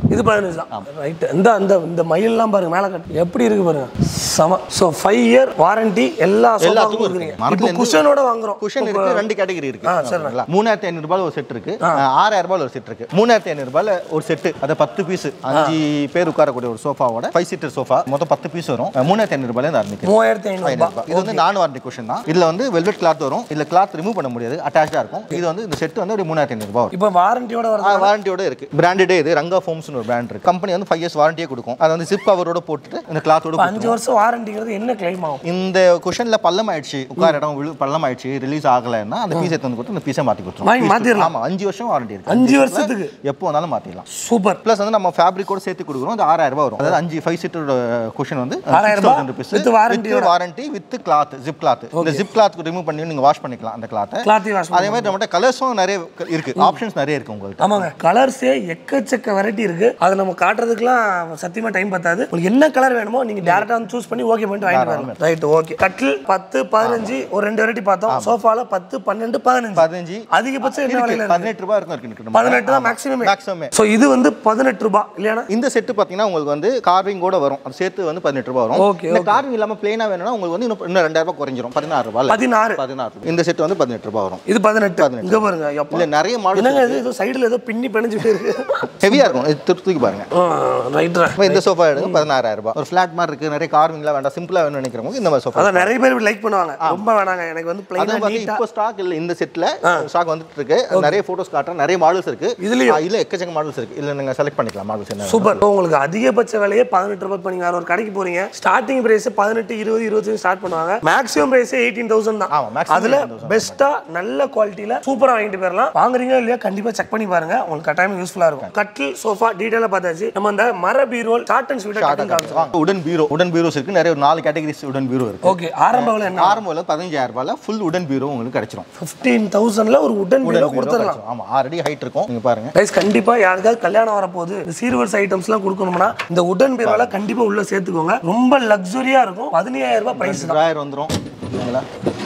இது பதினஞ்சு தான் ரைட் இந்த அந்த இந்த மயிலெல்லாம் பாருங்க மேலே கட்டு எப்படி இருக்கு பாருங்க செம ஸோ ஃபைவ் இயர் வாரண்டி எல்லா சோஃபாவும் எல்லாத்துக்கும் கொடுக்குறீங்க இருக்கு. மரத்துல இப்போ குஷனோட வாங்குறோம் குஷன் இருக்கு ரெண்டு கேட்டகரி இருக்கு ஆ, சரி. ஓகேங்களா? மூணாயிரத்தி ஐநூறு ரூபாய் ஒரு செட் இருக்கு ஆறாயிரம் ரூபாய் ஒரு செட் இருக்கு மூணாயிரத்தி ஐநூறு ரூபாய் ஒரு செட்டு அதை பத்து பீஸ் அஞ்சு பேர் உட்காரக்கூடிய ஒரு சோஃபாவோட ஃபைவ் சீட்டர் சோஃபா மொத்தம் பத்து பீஸ் வரும் மூணாயிரத்தி ஐநூறு ரூபாயில இருந்து ஆரம்பிக்கும் மூவாயிரத்தி ஐநூறு ஐநூறு ரூபாய். இது வந்து நான் வாரண்டி குஷன் தான் இதுல வந்து வெல்வெட் கிளாத் வரும் இதுல கிளாத் ரிமூவ் பண்ண முடியாது அட்டாச்சா இருக்கும் இது வந்து இந்த செட் வந்து ஒரு மூணாயிரத்தி ஐநூறு ரூபாய் வரும் இப்போ வாரண்டியோட வருது வாரண்டியோட இருக்கு பிராண்டடே இது ரங்கா ஃபோம்ஸ்னு ஒரு பிராண்ட் இருக்கு கம்பெனி வந்து ஃபைவ் இயர்ஸ் வாரண்டியே கொடுக்கும் அதை வந்து சிப் கவரோட போட்டுட்டு இந்த கிளாத்தோட இப்போ அஞ்சு வருஷம் வாரண்டிங்கிறது என்ன கிளைம் ஆகும் இந்த குஷன்ல பள்ளம் ஆயிடுச்சு உட்கார இடம் விழு பள்ளம் ஆயிடுச்சு ரிலீஸ் ஆகலைன்னா அந்த பீஸ் எடுத்து வந்து கொடுத்து அந்த பீஸை மாத்தி வாங்கி கொடுத்துருவோம் மாத்திரலாம். ஆமா அஞ்சு வருஷம் வாரண்டி இருக்கு அஞ்சு வருஷத்துக்கு எப்போ வந்தாலும் மாத்திடலாம் சூப்பர் ப்ளஸ் வந்து நம்ம ஃபேப்ரிக்கோட சேர்த்து கொடுக்குறோம் அது ஆறாயிரம் ரூபாய் வரும் அதாவது அஞ்சு ஃபைவ் சீட்டரோட குஷன் வந்து ஆறாயிரம் ரூபாய் with warranty with warranty with cloth zip cloth இந்த ஜிப் கிளாத் ரிமூவ் பண்ணி நீங்க வாஷ் பண்ணிக்கலாம் அந்த கிளாத்தை கிளாத்தி வாஷ் அதே மாதிரி நம்மகிட்ட கலர்ஸும் நிறைய இருக்கு ஆப்ஷன்ஸ் நிறைய இருக்கு உங்கள்ட்ட ஆமாங்க கலர்ஸே எக்கச்சக்க வெரைட்டி இருக்கு அதை நம்ம காட்டுறதுக்குலாம் சத்தியமா டைம் பத்தாது உங்களுக்கு என்ன கலர் வேணுமோ நீங்க டேரக்டா வந்து சூஸ் பண்ணி ஓகே பண்ணிட்டு வாங்கிட்டு வரலாம் ரைட் ஓகே கட்டில் பத்து பதினஞ்சு ஒரு ரெண்டு வெரைட்டி பார்த்தோம் சோஃபால பத்து பன்னெண்டு பதினஞ்சு பதினஞ்சு அதிகபட்சம் என்ன விலையில இருக்கு பதினெட்டு ரூபாய் இருக்கும் இருக்கு பதினெட்டு தான் மேக்ஸிமம் மேக்ஸிமம் ஸோ இது வந்து பதினெட்டு ரூபாய் இல்லையானா இந்த செட்டு பார்த்தீங்கன்னா உங்களுக்கு வந்து கார்விங்கோட வரும் அது சேர்த்து வந்து பதினெட்டு ரூபாய் வரும் Okay, இந்த கார்விங் இல்லாம பிளேனா வேணும்னா உங்களுக்கு வந்து இன்னும் இன்னும் ரெண்டாயிரம் ரூபாய் குறைஞ்சிரும் பதினாறு ரூபாய் பதினாறு பதினாறு இந்த செட் வந்து பதினெட்டு ரூபாய் வரும் இது பதினெட்டு இங்க பாருங்க எப்பா இல்ல நிறைய மாடல் என்னங்க இது ஏதோ சைடுல ஏதோ பின்னி பிணைஞ்சிட்டு இருக்கு ஹெவியா இருக்கும் இது தூக்கி தூக்கி பாருங்க ரைட்ரா இப்ப இந்த சோஃபா எடுங்க பதினாறாயிரம் ரூபாய் ஒரு ஃபிளாட் மாதிரி இருக்கு நிறைய கார்விங்லாம் வேண்டாம் சிம்பிளா வேணும்னு நினைக்கிறவங்க இந்த மாதிரி சோஃபா அதான் நிறைய பேர் லைக் பண்ணுவாங்க ரொம்ப வேணாங்க எனக்கு வந்து அது பிளைனா வந்து நீட்டா இப்போ ஸ்டாக் இல்ல இந்த செட்ல ஸ்டாக் வந்துட்டு இருக்கு நிறைய போட்டோஸ் காட்டுறேன் நிறைய மாடல்ஸ் இருக்கு இதுலயும்? ஆ, இல்ல எக்கச்சக்க மாடல்ஸ் இருக்கு இல்ல நீங்க செலக்ட் பண்ணிக்கலாம் மாடல்ஸ் என்ன சூப்பர் உங்களுக்கு அதிகபட்ச விலையே பதினெட்டு ரூபாய் இப்போ நீங்கள் வேற ஒரு கடைக்கு போறீங்க ஸ்டார்டிங் பிரைஸ் பதினெட்டு இருபது இருபத்தஞ்சு ஸ்டார்ட் பண்ணுவாங்க மேக்ஸிமம் பிரைஸ் எயிட்டீன் தௌசண்ட் தான் ஆமா, maximum அதுல 18,000 பெஸ்ட்டா நல்ல குவாலிட்டியில சூப்பரா வாங்கிட்டு போயிடலாம் வாங்குறீங்க இல்லையா கண்டிப்பா செக் பண்ணி பாருங்க உங்களுக்கு கட்டாயம் யூஸ்ஃபுல்லா இருக்கும் கட்டில் சோஃபா டீடைலா பார்த்தாச்சு நம்ம அந்த மர பீரோல் ஷார்ட் அண்ட் ஸ்வீட்டா கட்டிங் காமிச்சோம் உடன் பீரோ உடன் பீரோஸ் இருக்கு நிறைய ஒரு நாலு கேட்டகரிஸ் உடன் பீரோ இருக்கு ஓகே ஆரம்ப விலை என்ன ஆரம்பம் பதினஞ்சாயிரம் ரூபாயில ஃபுல் உடன் பீரோ உங்களுக்கு கிடைச்சிரும் ஃபிஃப்டீன் தௌசண்ட்ல ஒரு உடன் பீரோ உடன் பீரோ கொடுத்துடலாம் கிடைச்சிரும் ஆமா ஆல்ரெடி ஹைட் இருக்கும் நீங்க பாருங்க கைஸ் கண்டிப்பா யாருக்காவது கல்யாணம் வரப்போகுது இந்த சீர்வரிசை ஐட்டம்ஸ்லாம் கொடுக்கணும்னா இந்த உடன் பீரோல கண்டிப்பா உள்ள சேர்த்துக்கோங்க ரொம்ப லக்ஸுரியா இருக்கும் பதினையாயிரம் ரூபாய் பிரைஸ் தான் டிராயர் வந்துரும் சரிங்களா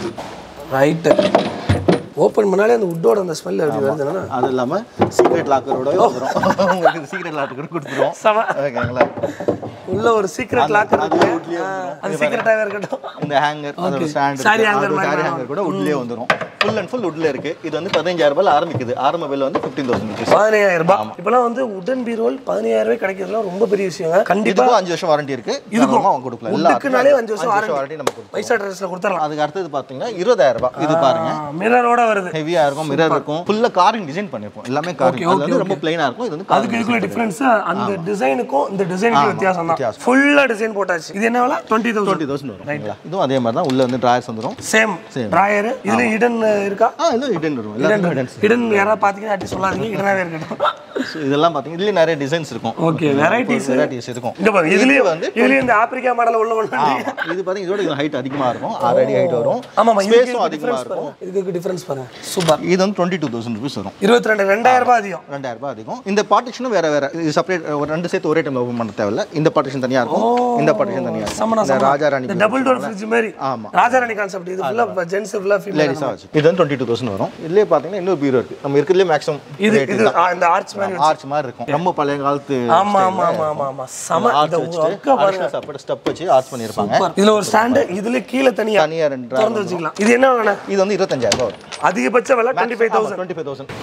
ரைட்டு ஓப்பன் பண்ணாலே அந்த உட்டோட அந்த ஸ்மெல் அப்படி வருதுன்னா அது இல்லாம சீக்ரெட் லாக்கரோட வந்துரும் உங்களுக்கு சீக்ரெட் லாக்கர் கொடுத்துருவோம் செம ஓகேங்களா உள்ள ஒரு சீக்ரெட் லாக்கர் இருக்கு ஆ, அது சீக்ரெட்டாவே இருக்கட்டும் இந்த ஹேங்கர் அதோட ஸ்டாண்ட் Saree hanger மாதிரி சாரி ஹேங்கர் கூட உட்லயே வந்துரும் ஃபுல் அண்ட் ஃபுல் உட்ல இருக்கு இது வந்து பதினஞ்சாயிரம் ரூபாயில ஆரம்பிக்குது ஆரம்ப விலை வந்து ஃபிஃப்டீன் தௌசண்ட் ருபீஸ் பதினையாயிரம் ரூபாய் இப்பெல்லாம் வந்து உடன் பீரோல் பதினையாயிரம் ரூபாய் கிடைக்கிறதுலாம் ரொம்ப பெரிய விஷயங்க கண்டிப்பா இதுக்கும் அஞ்சு வருஷம் வாரண்டி இருக்கு இதுக்கும் இதுக்கும் அவங்க கொடுக்கலாம் எல்லா உட்டுக்குனாலே அஞ்சு வருஷம் வாரண்டி வாரண்டி நம்ம கொடுக்கலாம் பைசா ட்ரெஸ்ல கொடுத்துடலாம் அதுக்கு அடுத்தது பாத்தீங்கன்னா இருபதாயிரம் ரூபாய் இது பாருங்க மிரரோட வருது ஹெவியா இருக்கும் மிரர் இருக்கும் ஃபுல்லா காரிங் டிசைன் பண்ணிருப்போம் எல்லாமே காரிங் அது வந்து ரொம்ப பிளைனா இருக்கும் இது வந்து அதுக்கு இதுக்குள்ள டிஃபரன்ஸ் அந்த டிசைனுக்கும் இந்த டிசைனுக்கு வித்தியாசம் தான் ஃபுல்லா டிசைன் போட்டாச்சு இது என்ன விலை டுவெண்ட்டி தௌசண்ட் டுவெண்ட்டி தௌசண்ட் வரும் ஓகேங்களா இதுவும் அதே மாதிரி தான் உள்ள வந்து டிராயர்ஸ் வந்துரும் சேம் டிராயர் இதுல இடன் இருக்கா ஆ இல்லை இடன் வரும் எல்லாமே இடன் இடன் யாராவது பாத்தீங்கன்னா அப்படி சொல்லாதீங்க இடனாவே இருக்கட்டும் So, இதெல்லாம் பாத்தீங்கன்னா இதுலயே நிறைய டிசைன்ஸ் இருக்கும் ஓகே வெரைட்டிஸ் வெரைட்டிஸ் இருக்கும் இங்க பாருங்க இதுலயே வந்து வந்து இதுலயே இந்த ஆப்பிரிக்கா மாடல் உள்ள ஒன்று ஆமா. இது பாத்தீங்கன்னா இதோட இது ஹைட் அதிகமா இருக்கும் ஆறு அடி ஹைட் வரும் ஆமாமா ஸ்பேஸும் அதிகமா டிஃபரன்ஸ் இருக்கும் பாருங்க இதுக்கு டிஃபரன்ஸ் பாருங்க சூப்பர் இது வந்து டுவெண்ட்டி டூ தௌசண்ட் ருபீஸ் வரும் இருபத்தி ரெண்டு ரெண்டாயிரம் ரூபாய் அதிகம் ரெண்டாயிரம் ரூபாய் அதிகம் இந்த பார்ட்டிஷனும் வேற வேற இது செப்பரேட் ஒரு ரெண்டு சேர்த்து ஒரே டைம்ல ஓபன் பண்ண தேவையில்ல இந்த பார்ட்டிஷன் தனியா இருக்கும் இந்த பார்ட்டிஷன் தனியா இருக்கும் சமணா இந்த ராஜா ராணி இந்த டபுள் டோர் ஃப்ரிட்ஜ் மாதிரி ஆமா. ராஜாராணி கான்செப்ட் இது ஃபுல்லா ஜென்ஸ் ஃபுல்லா ஃபீமேல் லேடிஸா வச்சு இது வந்து டுவெண்ட்டி டூ தௌசண்ட் வரும் இதுலயே பாத்தீங்கன்னா இன்னொரு பீரோ இருக்கு நம்ம இருக்கிறதுலே மேக்ஸிமம் இது இது ஆ, இந்த ஆர்ச் மாதிரி ஆர்ச் மாதிரி இருக்கும் ரொம்ப பழைய காலத்து ஆமா ஆமா ஆமா ஆமா ஆமா சம இந்த ஒர்க்க பாருங்க வச்சுட்டு ஸ்டெப் வச்சு ஆர்ச் பண்ணிருப்பாங்க சூப்பர். இதுல ஒரு ஸ்டாண்ட் இதுல கீழ தனியா தனியா ரெண்டு drawer திறந்து வச்சுக்கலாம் இது என்ன வேணா இது வந்து இருபத்தஞ்சாயிரம் ரூபாய் வரும் அதிகபட்ச விலை twenty five thousand twenty five thousand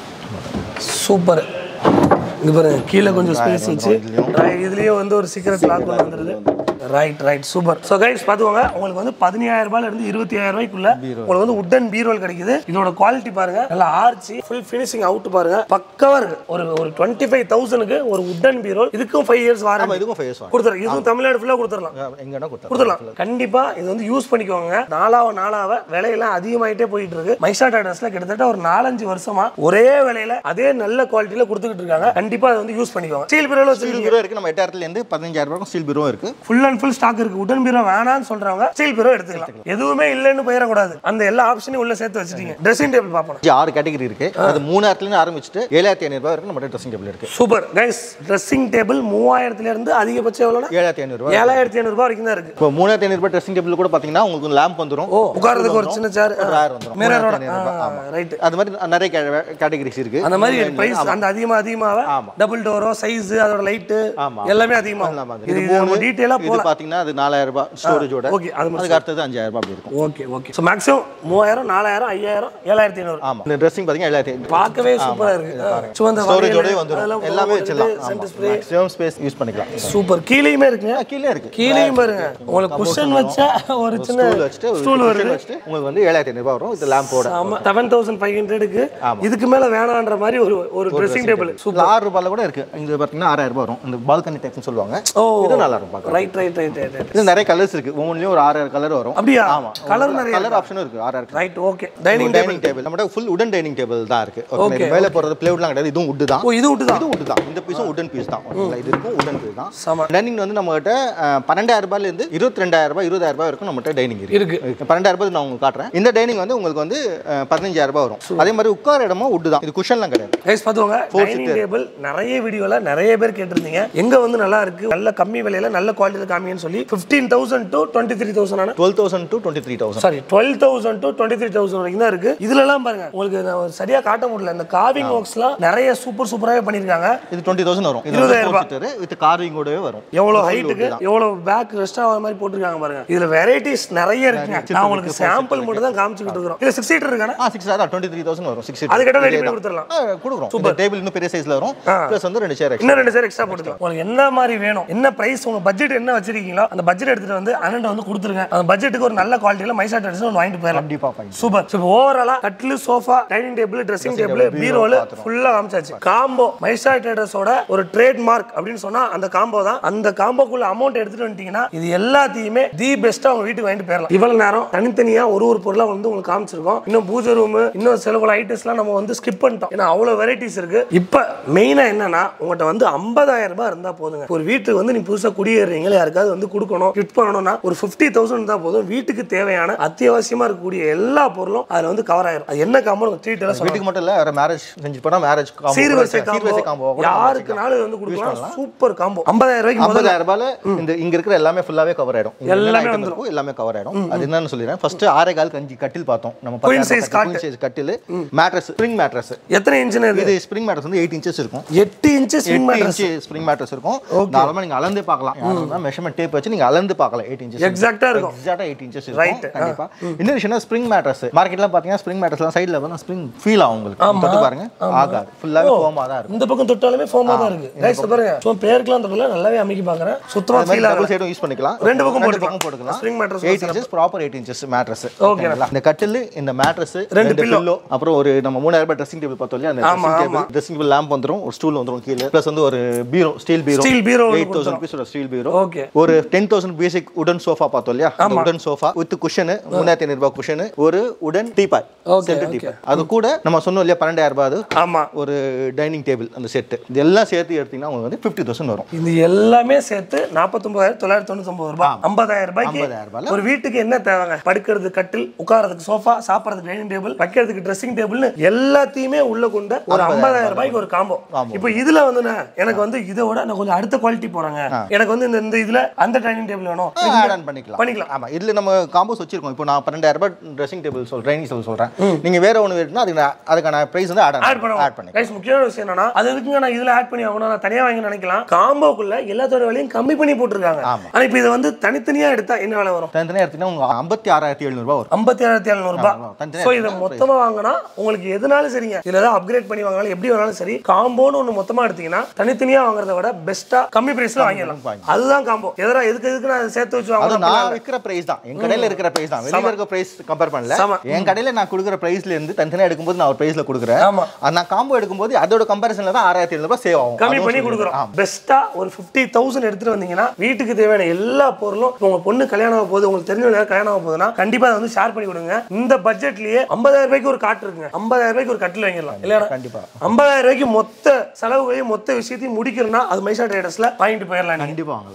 super இது பாருங்க கீழே கொஞ்சம் ஸ்பேஸ் வச்சு Right, இதுலயே வந்து ஒரு சீக்கிரம் லாக் ஒன்று வந்துருது right right super so guys பார்த்துக்கோங்க உங்களுக்கு வந்து பதினாயிரம் ரூபாயில இருந்து இருபத்தி ஆயிரம் ரூபாய்க்குள்ள உங்களுக்கு வந்து உட்டன் பீரோல் கிடைக்குது இதோட குவாலிட்டி பாருங்க நல்லா ஆர்ச்சி ஃபுல் ஃபினிஷிங் அவுட் பாருங்க பக்கவா இருக்கு ஒரு ஒரு டுவெண்ட்டி ஃபைவ் தௌசண்ட்க்கு ஒரு உட்டன் பீரோல் இதுக்கும் ஃபைவ் இயர்ஸ் ஆமா வாரண்டி இதுக்கும் ஃபைவ் இயர்ஸ் வாங்க கொடுத்துறோம் இதுவும் தமிழ்நாடு ஃபுல்லாக கொடுத்துடலாம் எங்கன்னா கொடுத்தா கொடுத்துடலாம் கண்டிப்பா இது வந்து யூஸ் பண்ணிக்கோங்க நாளாவ நாளாவ விலையெல்லாம் அதிகமாயிட்டே போயிட்டு இருக்கு மைசா டாடர்ஸ்ல கிட்டத்தட்ட ஒரு நாலஞ்சு வருஷமா ஒரே விலையில அதே நல்ல குவாலிட்டியில கொடுத்துக்கிட்டு இருக்காங்க கண்டிப்பா அதை வந்து யூஸ் பண்ணிக்கோங்க ஸ்டீல் பீரோல ஸ்டீல் பீரோ இருக்கு நம்ம எட்டாயிரத்துல இருந்து பதினஞ்சாயிரம் ரூபாய் ஸ்டீல் பீரோ இருக்கு ஃபுல்லா அண்ட் ஃபுல் ஸ்டாக் இருக்கு உடன் பீரோ வேணாம்னு சொல்றவங்க ஸ்டீல் பீரோ எடுத்துக்கலாம் எதுவுமே இல்லைன்னு போயிடக்கூடாது அந்த எல்லா ஆப்ஷனையும் உள்ள சேர்த்து வச்சிட்டீங்க ட்ரெஸ்ஸிங் டேபிள் பார்ப்போம் இது ஆறு கேட்டகரி இருக்கு அது மூணாயிரத்துலேருந்து ஆரம்பிச்சுட்டு ஏழாயிரத்தி ஐநூறுபா வரைக்கும் நம்ம ட்ரெஸ்ஸிங் டேபிள் இருக்கு சூப்பர் கைஸ் ட்ரெஸ்ஸிங் டேபிள் மூவாயிரத்துல இருந்து அதிகபட்சம் எவ்வளோ ஏழாயிரத்தி ஐநூறுபா ஏழாயிரத்தி ஐநூறுபா வரைக்கும் தான் இருக்கு இப்போ மூணாயிரத்தி ஐநூறுபா ட்ரெஸ்ஸிங் டேபிள் கூட பார்த்தீங்கன்னா உங்களுக்கு லேம்ப் வந்துடும் ஓ உட்கார்றதுக்கு ஒரு சின்ன சேர் ட்ராயர் வந்துடும் மிரரோட மூணாயிரத்தி ஐநூறுபா ஆமாம் ரைட் அது மாதிரி நிறைய கேட்டகரிஸ் இருக்கு அந்த மாதிரி பிரைஸ் அந்த அதிகமா அதிகமாக ஆமா. டபுள் டோரோ சைஸ் அதோட லைட்டு ஆமா. எல்லாமே அதிகமா ஆமா. இது இது நம்ம டீடைலா இது போல பார்த்தீங்கன்னா அது நாலாயிரம் ரூபாய் ஸ்டோரேஜோட ஓகே அது மட்டும் அதுக்கு அடுத்தது அஞ்சாயிரம் ரூபாய் அப்படி இருக்கும் ஓகே ஓகே ஸோ மேக்ஸிமம் மூவாயிரம் நாலாயிரம் ஐயாயிரம் ஏழாயிரத்தி ஐநூறு ஆமா இந்த ட்ரெஸ்ஸிங் பார்த்தீங்கன்னா ஏழாயிரத்தி ஐநூறு பார்க்கவே சூப்பரா இருக்கு ஸோ அந்த ஸ்டோரேஜோடய வளையல் வந்துடும் அதெல்லாம் எல்லாமே ஒரு வச்சிடலாம் இது, center ஆமா. spray. மேக்ஸிமம் ஸ்பேஸ் யூஸ் பண்ணிக்கலாம் சூப்பர் கீழேயுமே இருக்குங்க ஆ, கீழே இருக்கு கீழேயும் பாருங்க உங்களுக்கு குஷன் வச்சா ஒரு சின்ன ஸ்டூல் வச்சுட்டு ஒரு ஸ்டூல் cushion வருது வச்சுட்டு உங்களுக்கு வந்து ஏழாயிரத்தி ஐநூறுபா வரும் இது லேம்போட ஆமா செவன் தௌசண்ட் ஃபைவ் ஹண்ட்ரடுக்கு இதுக்கு மேல வேணான்ற மாதிரி ஒரு ஒரு ட்ரெஸ்ஸிங் டேபிள் சூப்பர் ஆறு ரூபாயில கூட இருக்கு இது பார்த்தீங்கன்னா ஆறாயிரம் ரூபாய் வரும் இந்த பால்கனி டைப்னு சொல்லுவாங்க ஓ இது நல்லா இருக்கும் பார்க்க ரைட் ரைட் ரைட் ரைட் இது நிறைய கலர்ஸ் இருக்கு ஒவ்வொன்றிலும் ஒரு ஆறாயிரம் கலர் வரும் அப்படியா ஆமா கலர் நிறைய கலர் ஆப்ஷனும் இருக்கு ஆறாயிரம் right okay dining dining table நம்மகிட்ட ஃபுல் உடன் டைனிங் டேபிள் தான் இருக்கு ஓகே இது மேலே போறது பிளேவுட்லாம் கிடையாது இதுவும் உட்டு தான் ஓ இது விட்டு தான் இது உட்டு தான் இந்த பீஸும் உடன் பீஸ் தான் ஓகேங்களா இது இருக்கும் உடன் பீஸ் தான் செம டைனிங் வந்து நம்மகிட்ட அஹ், பன்னெண்டாயிரம் ரூபாயில இருந்து இருபத்தி ரெண்டாயிரம் ரூபாய் இருபதாயிரம் ரூபாய் வரைக்கும் நம்மகிட்ட டைனிங் இருக்கு இருக்கு பன்னெண்டாயிரம் ரூபாய் நான் உங்களுக்கு காட்டுறேன் இந்த டைனிங் வந்து உங்களுக்கு வந்து அஹ், பதினஞ்சாயிரம் ரூபாய் வரும் அதே மாதிரி உட்கார இடமும் உட்டு தான் இது குஷன்லாம் கிடையாது கைஸ் பார்த்துக்கோங்க டைனிங் டேபிள் நிறைய வீடியோல நிறைய பேர் கேட்டிருந்தீங்க எங்க வந்து நல்லா இருக்கு நல்ல கம்மி விலையில நல்ல குவாலிட்டியில் காமிங்கன்னு சொல்லி fifteen thousand to twenty three thousand twelve thousand to twenty three thousand sorry twelve thousand to twenty three thousand வரைக்கும் தான் இருக்கு இதுல எல்லாம் பாருங்க உங்களுக்கு நான் சரியா காட்ட முடியல இந்த காவிங் ஒர்க்ஸ்லாம் நிறைய சூப்பர் சூப்பராகவே பண்ணியிருக்காங்க இது டுவெண்ட்டி தௌசண்ட் வரும் இது இருபதாயிரம் ஃபோர் சீட்டர் வித் கார்விங்கோடவே வரும் எவ்வளவு ஹைட்டுக்கு எவ்வளவு பேக் ரெஸ்ட் ஆகிற மாதிரி போட்டிருக்காங்க பாருங்க இதுல வெரைட்டிஸ் நிறைய இருக்குங்க நான் உங்களுக்கு சாம்பிள் மட்டும் தான் காமிச்சுக்கிட்டு இருக்கிறோம் இல்ல சிக்ஸ் சீட்டர் இருக்கானே ஆ சிக்ஸ் அதான் டுவெண்ட்டி த்ரீ தௌசண்ட் வரும் சிக்ஸ் அது கிட்ட ரெடி பண்ணி கொடுத்துடலாம் கொடுக்குறோம் இந்த டேபிள் இன்னும் பெரிய சைஸ்ல வரும் ப்ளஸ் வந்து ரெண்டு சேர் இன்னும் ரெண்டு சேர் எக்ஸ்ட்ரா போட்டுக்கலாம் உங்களுக்கு என்ன மாதிரி வேணும் என்ன பிரைஸ் உங்க பட்ஜெட் என்ன வச்சிருக்கீங்களோ அந்த பட்ஜெட் எடுத்துட்டு வந்து அண்ணன் வந்து கொடுத்துருங்க அந்த பட்ஜெட்டுக்கு ஒரு நல்ல குவாலிட்டியில மைசா ட்ரெஸ் ஒன்று வாங்கிட்டு போயிடலாம் கண்டிப்பா ஃபைன் சூப்பர் இப்போ ஓவராலா கட்டில் sofa dining table dressing table பீரோல ஃபுல்லா காமிச்சாச்சு காம்போ மைசா ட்ரேடர்ஸோட ஒரு ட்ரேட் மார்க் அப்படின்னு சொன்னா அந்த காம்போ தான் அந்த காம்போக்குள்ள அமௌண்ட் எடுத்துட்டு வந்துட்டீங்கன்னா இது எல்லாத்தையுமே தி பெஸ்ட்டா உங்க வீட்டுக்கு வாங்கிட்டு போயிடலாம் இவ்வளவு நேரம் தனித்தனியா ஒரு ஒரு பொருளா வந்து உங்களுக்கு காமிச்சிருக்கோம் இன்னும் பூஜை ரூம் இன்னும் சில பல ஐட்டம்ஸ்லாம் நம்ம வந்து ஸ்கிப் பண்ணிட்டோம் ஏன்னா அவ்வளவு வெரைட்டிஸ் இருக்கு இப்போ மெயினா என்னன்னா உங்கள்கிட்ட வந்து 50000 ரூபாய் இருந்தா போதுங்க ஒரு வீட்டுக்கு வந்து நீ புதுசா குடியேறீங்க யாருக்காவது வந்து கொடுக்கணும் கிஃப்ட் பண்ணணும்னா ஒரு ஃபிஃப்டி தௌசண்ட் தான் போதும் வீட்டுக்கு தேவையான அத்தியாவசியமா இருக்கக்கூடிய எல்லா பொருளும் அதுல வந்து கவர் ஆயிரும் அது என்ன காம்போ த்ரீ டெல்லாம் வீட்டுக்கு மட்டும் இல்ல வேற மேரேஜ் செஞ்சு போனா மேரேஜ் சீர்வரிசை சீர்வரிசை காம்போ காம்போ யாருக்குனாலும் வந்து கொடுக்கலாம் சூப்பர் காம்போ 50000 ரூபாய்க்கு முதல்ல ஐம்பதாயிரம் ரூபாயில இந்த இங்க இருக்கிற எல்லாமே ஃபுல்லாவே கவர் ஆயிடும் இங்க என்னென்ன எல்லாமே item இருக்கோ எல்லாமே கவர் ஆயிடும் அது என்னன்னு சொல்லிடுறேன் ஃபர்ஸ்ட் ஆறே கால் கஞ்சி கட்டில் பார்த்தோம் நம்ம Queen size cot. சைஸ் கட்டில் மேட்ரஸ் ஸ்ப்ரிங் மேட்ரஸ் எத்தனை இன்ச்சுன்னு இது இது ஸ்ப்ரிங் மேட்ரஸ் வந்து எயிட் இன்ச்சஸ் இருக்கும் எட்டு இன்ச்சு ஸ்விங் எட்டு மேட்ரஸ் இன்ச்சு ஸ்ப்ரிங் மேட்ரஸ் இருக்கும் தாராளமா நீங்க அளந்து பார்க்கலாம் மெஷர்மெண்ட் டேப் வச்சு நீங்க அளந்து பார்க்கலாம் எயிட் இன்ச்சஸ் எக்ஸாக்டா இருக்கும் எக்ஸாக்டா எயிட் இன்ச்சஸ் இருக்கும் கண்டிப்பா இன்னொரு விஷயம் ஸ்ப்ரிங் மேட்ரஸ் மார்க்கெட்ல பாத்தீங்கன்னா ஸ்ப்ரிங் மேட்ரஸ்லாம் சைடுல வந்து ஸ்ப்ரிங் ஃபீல் ஆகும் உங்களுக்கு தொட்டு பாருங்க ஆகாது ஃபுல்லாவே ஃபோமா தான் இருக்கும் இந்த பக்கம் தொட்டாலுமே ஃபோமா தான் இருக்கு கைஸ் பாருங்க சும்மா பேருக்குலாம் தொட்டல நல்லாவே அமைக்கி பாக்குறேன் சுத்தமா அது மாதிரி ஃபீல் டபுள் ஆகும் சைடும் யூஸ் பண்ணிக்கலாம் ரெண்டு பக்கம் போட்டுக்கலாம். பக்கம் போட்டுக்கலாம் Spring mattress eight inches proper eight inches mattress Okay. இந்த கட்டில் இந்த மேட்ரஸ் ரெண்டு பில்லோ அப்புறம் ஒரு நம்ம மூணாயிரம் ரூபாய் ட்ரெஸ்ஸிங் டேபிள் பார்த்தோம் இல்லையா அந்த ஆமா, dressing table dressing table lamp வந்துரும் ஒரு ஸ்டூல் வந்துரும் கீழே ப்ளஸ் வந்து ஒரு bureau steel bureau Steel bureau ஒண்ணு eight thousand rupees steel bureau okay ஒரு ten thousand basic wooden sofa பார்த்தோம் இல்லையா அந்த உடன் சோஃபா வித் குஷனு மூணாயிரத்தி ஐநூறு ரூபாய் குஷனு ஒரு உடன் டீபாய் Okay, சென்டர் டீபாய் அது கூட நம்ம சொன்னோம் இல்லையா பன்னெண்டாயிரம் ரூபாய் அது ஆமா ஒரு டைனிங் டேபிள் அந்த செட்டு இது எல்லாம் சேர்த்து எடுத்தீங்கன்னா உங்களுக்கு வந்து ஃபிஃப்டி தௌசண்ட் வரும் இது எல்லாமே சேர்த்து நாற்பத்தொன்பதாயிரம் தொள்ளாயிரத்தி தொண்ணூத்தொன்பது ரூபாய் ஐம்பதாயிரம் ரூபாய்க்கு 50,000 ரூபாய்ல ஒரு வீட்டுக்கு என்ன தேவைங்க படுக்கிறது கட்டில் உட்காரதுக்கு சோஃபா சாப்பிடறதுக்கு டைனிங் டேபிள் வைக்கிறதுக்கு ட்ரெஸ்ஸிங் டேபிள்னு எல்லாத்தையுமே உள்ள கொண்ட ஒரு ஐம்பதாயிரம் ரூபாய்க்கு ஒரு காம்போ இப்போ இதுல வந்து நான் எனக்கு வந்து இதை விட நான் கொஞ்சம் அடுத்த குவாலிட்டி போறாங்க எனக்கு வந்து இந்த இந்த இதுல அந்த டைனிங் டேபிள் வேணும் ஆட் ஆன் பண்ணிக்கலாம் பண்ணிக்கலாம் ஆமா இதுல நம்ம காம்போஸ் வச்சிருக்கோம் இப்போ நான் பன்னெண்டாயிரம் ரூபாய் ட்ரெஸ்ஸிங் டேபிள் சொல்றேன் டைனிங் டேபிள் சொல்றேன் நீங்க வேற ஒன்று வேணும்னா அதுக்கு நான் அதுக்கான பிரைஸ் வந்து ஆட் ஆட் ஆட் பண்ணுவோம் பண்ணி கைஸ் முக்கியமான விஷயம் என்னன்னா அது எதுக்குங்க நான் இதுல ஆட் பண்ணி ஆகணும் நான் தனியா வாங்கி நினைக்கலாம் காம்போக்குள்ள எல்லாத்தோட விலையும் கம்மி பண்ணி போட்டிருக்காங்க ஆமா. ஆனா இப்போ இதை வந்து தனித்தனியா எடுத்தா என்ன விலை வரும் தனித்தனியாக எடுத்தீங்கன்னா உங்க ஐம்பத்தி ஆறாயிரத்தி எழுநூறுபா வரும் ஐம்பத்தி ஏழாயிரத்தி எழுநூறு ரூபாய் ஆமா, தனித்தனியா ஸோ இதை மொத்தமா வாங்கினா உங்களுக்கு எதுனாலும் சரிங்க இதுல ஏதாவது அப்கிரேட் பண்ணி வாங்கினாலும் எப்படி வேணாலும் சரி காம்போன்னு ஒன்று மொத்தமா எடுத்தீங்கன்னா தனித்தனியா வாங்குறத விட பெஸ்ட்டா கம்மி பிரைஸ்ல வாங்கிடலாம் வாங்கிடலாம். அதுதான் காம்போ எதனா எதுக்கு எதுக்கு நான் அதை சேர்த்து வச்சு அது வாங்கணும் நான் விற்கிற பிரைஸ் தான் என் கடையில இருக்கிற பிரைஸ் தான் வெளியில இருக்க பிரைஸ் கம்பேர் பண்ணல சம. என் கடையில நான் கொடுக்குற பிரைஸ்ல இருந்து தனித்தனியா எடுக்கும்போது நான் ஒரு பிரைஸ்ல கொடுக்குறேன் ஆமா. அது நான் காம்போ எடுக்கும்போது அதோட கம்பேரிசன்ல தான் ஆறாயிரத்தி எழுநூறுபா சேவ் ஆகும் கம்மி அதுவும் பண்ணி சொல்லிடுறேன். கொடுக்குறோம் பெஸ்ட்டா ஒரு ஃபிஃப்டி தௌசண்ட் எடுத்துட்டு வந்தீங்கன்னா வீட்டுக்கு தேவையான எல்லா பொருளும் இப்போ உங்க பொண்ணு கல்யாணம் ஆக போகுது உங்களுக்கு தெரிஞ்சவங்க யாராவது கல்யாணம் ஆக போகுதுன்னா கண்டிப்பா அதை வந்து ஷேர் பண்ணி கொடுங்க இந்த பட்ஜெட்லயே ஐம்பதாயிரம் ரூபாய்க்கு ஒரு காட்டு இருக்குங்க ஐம்பதாயிரம் ரூபாய்க்கு ஒரு கட்டில் வாங்கிடலாம் இல்லையா கண்டிப்பா ஐம்பதாயிரம் ரூபாய்க்கு மொத்த செலவுகளையும் மொத்த விஷயத்தையும் முடிக்கிறோம்னா அது மைசா ட்ரேடர்ஸ்ல வாங்கிட்டு போயிடலாம் நீங்க கண்டிப்பா வாங்கலாம் வாங்க. செம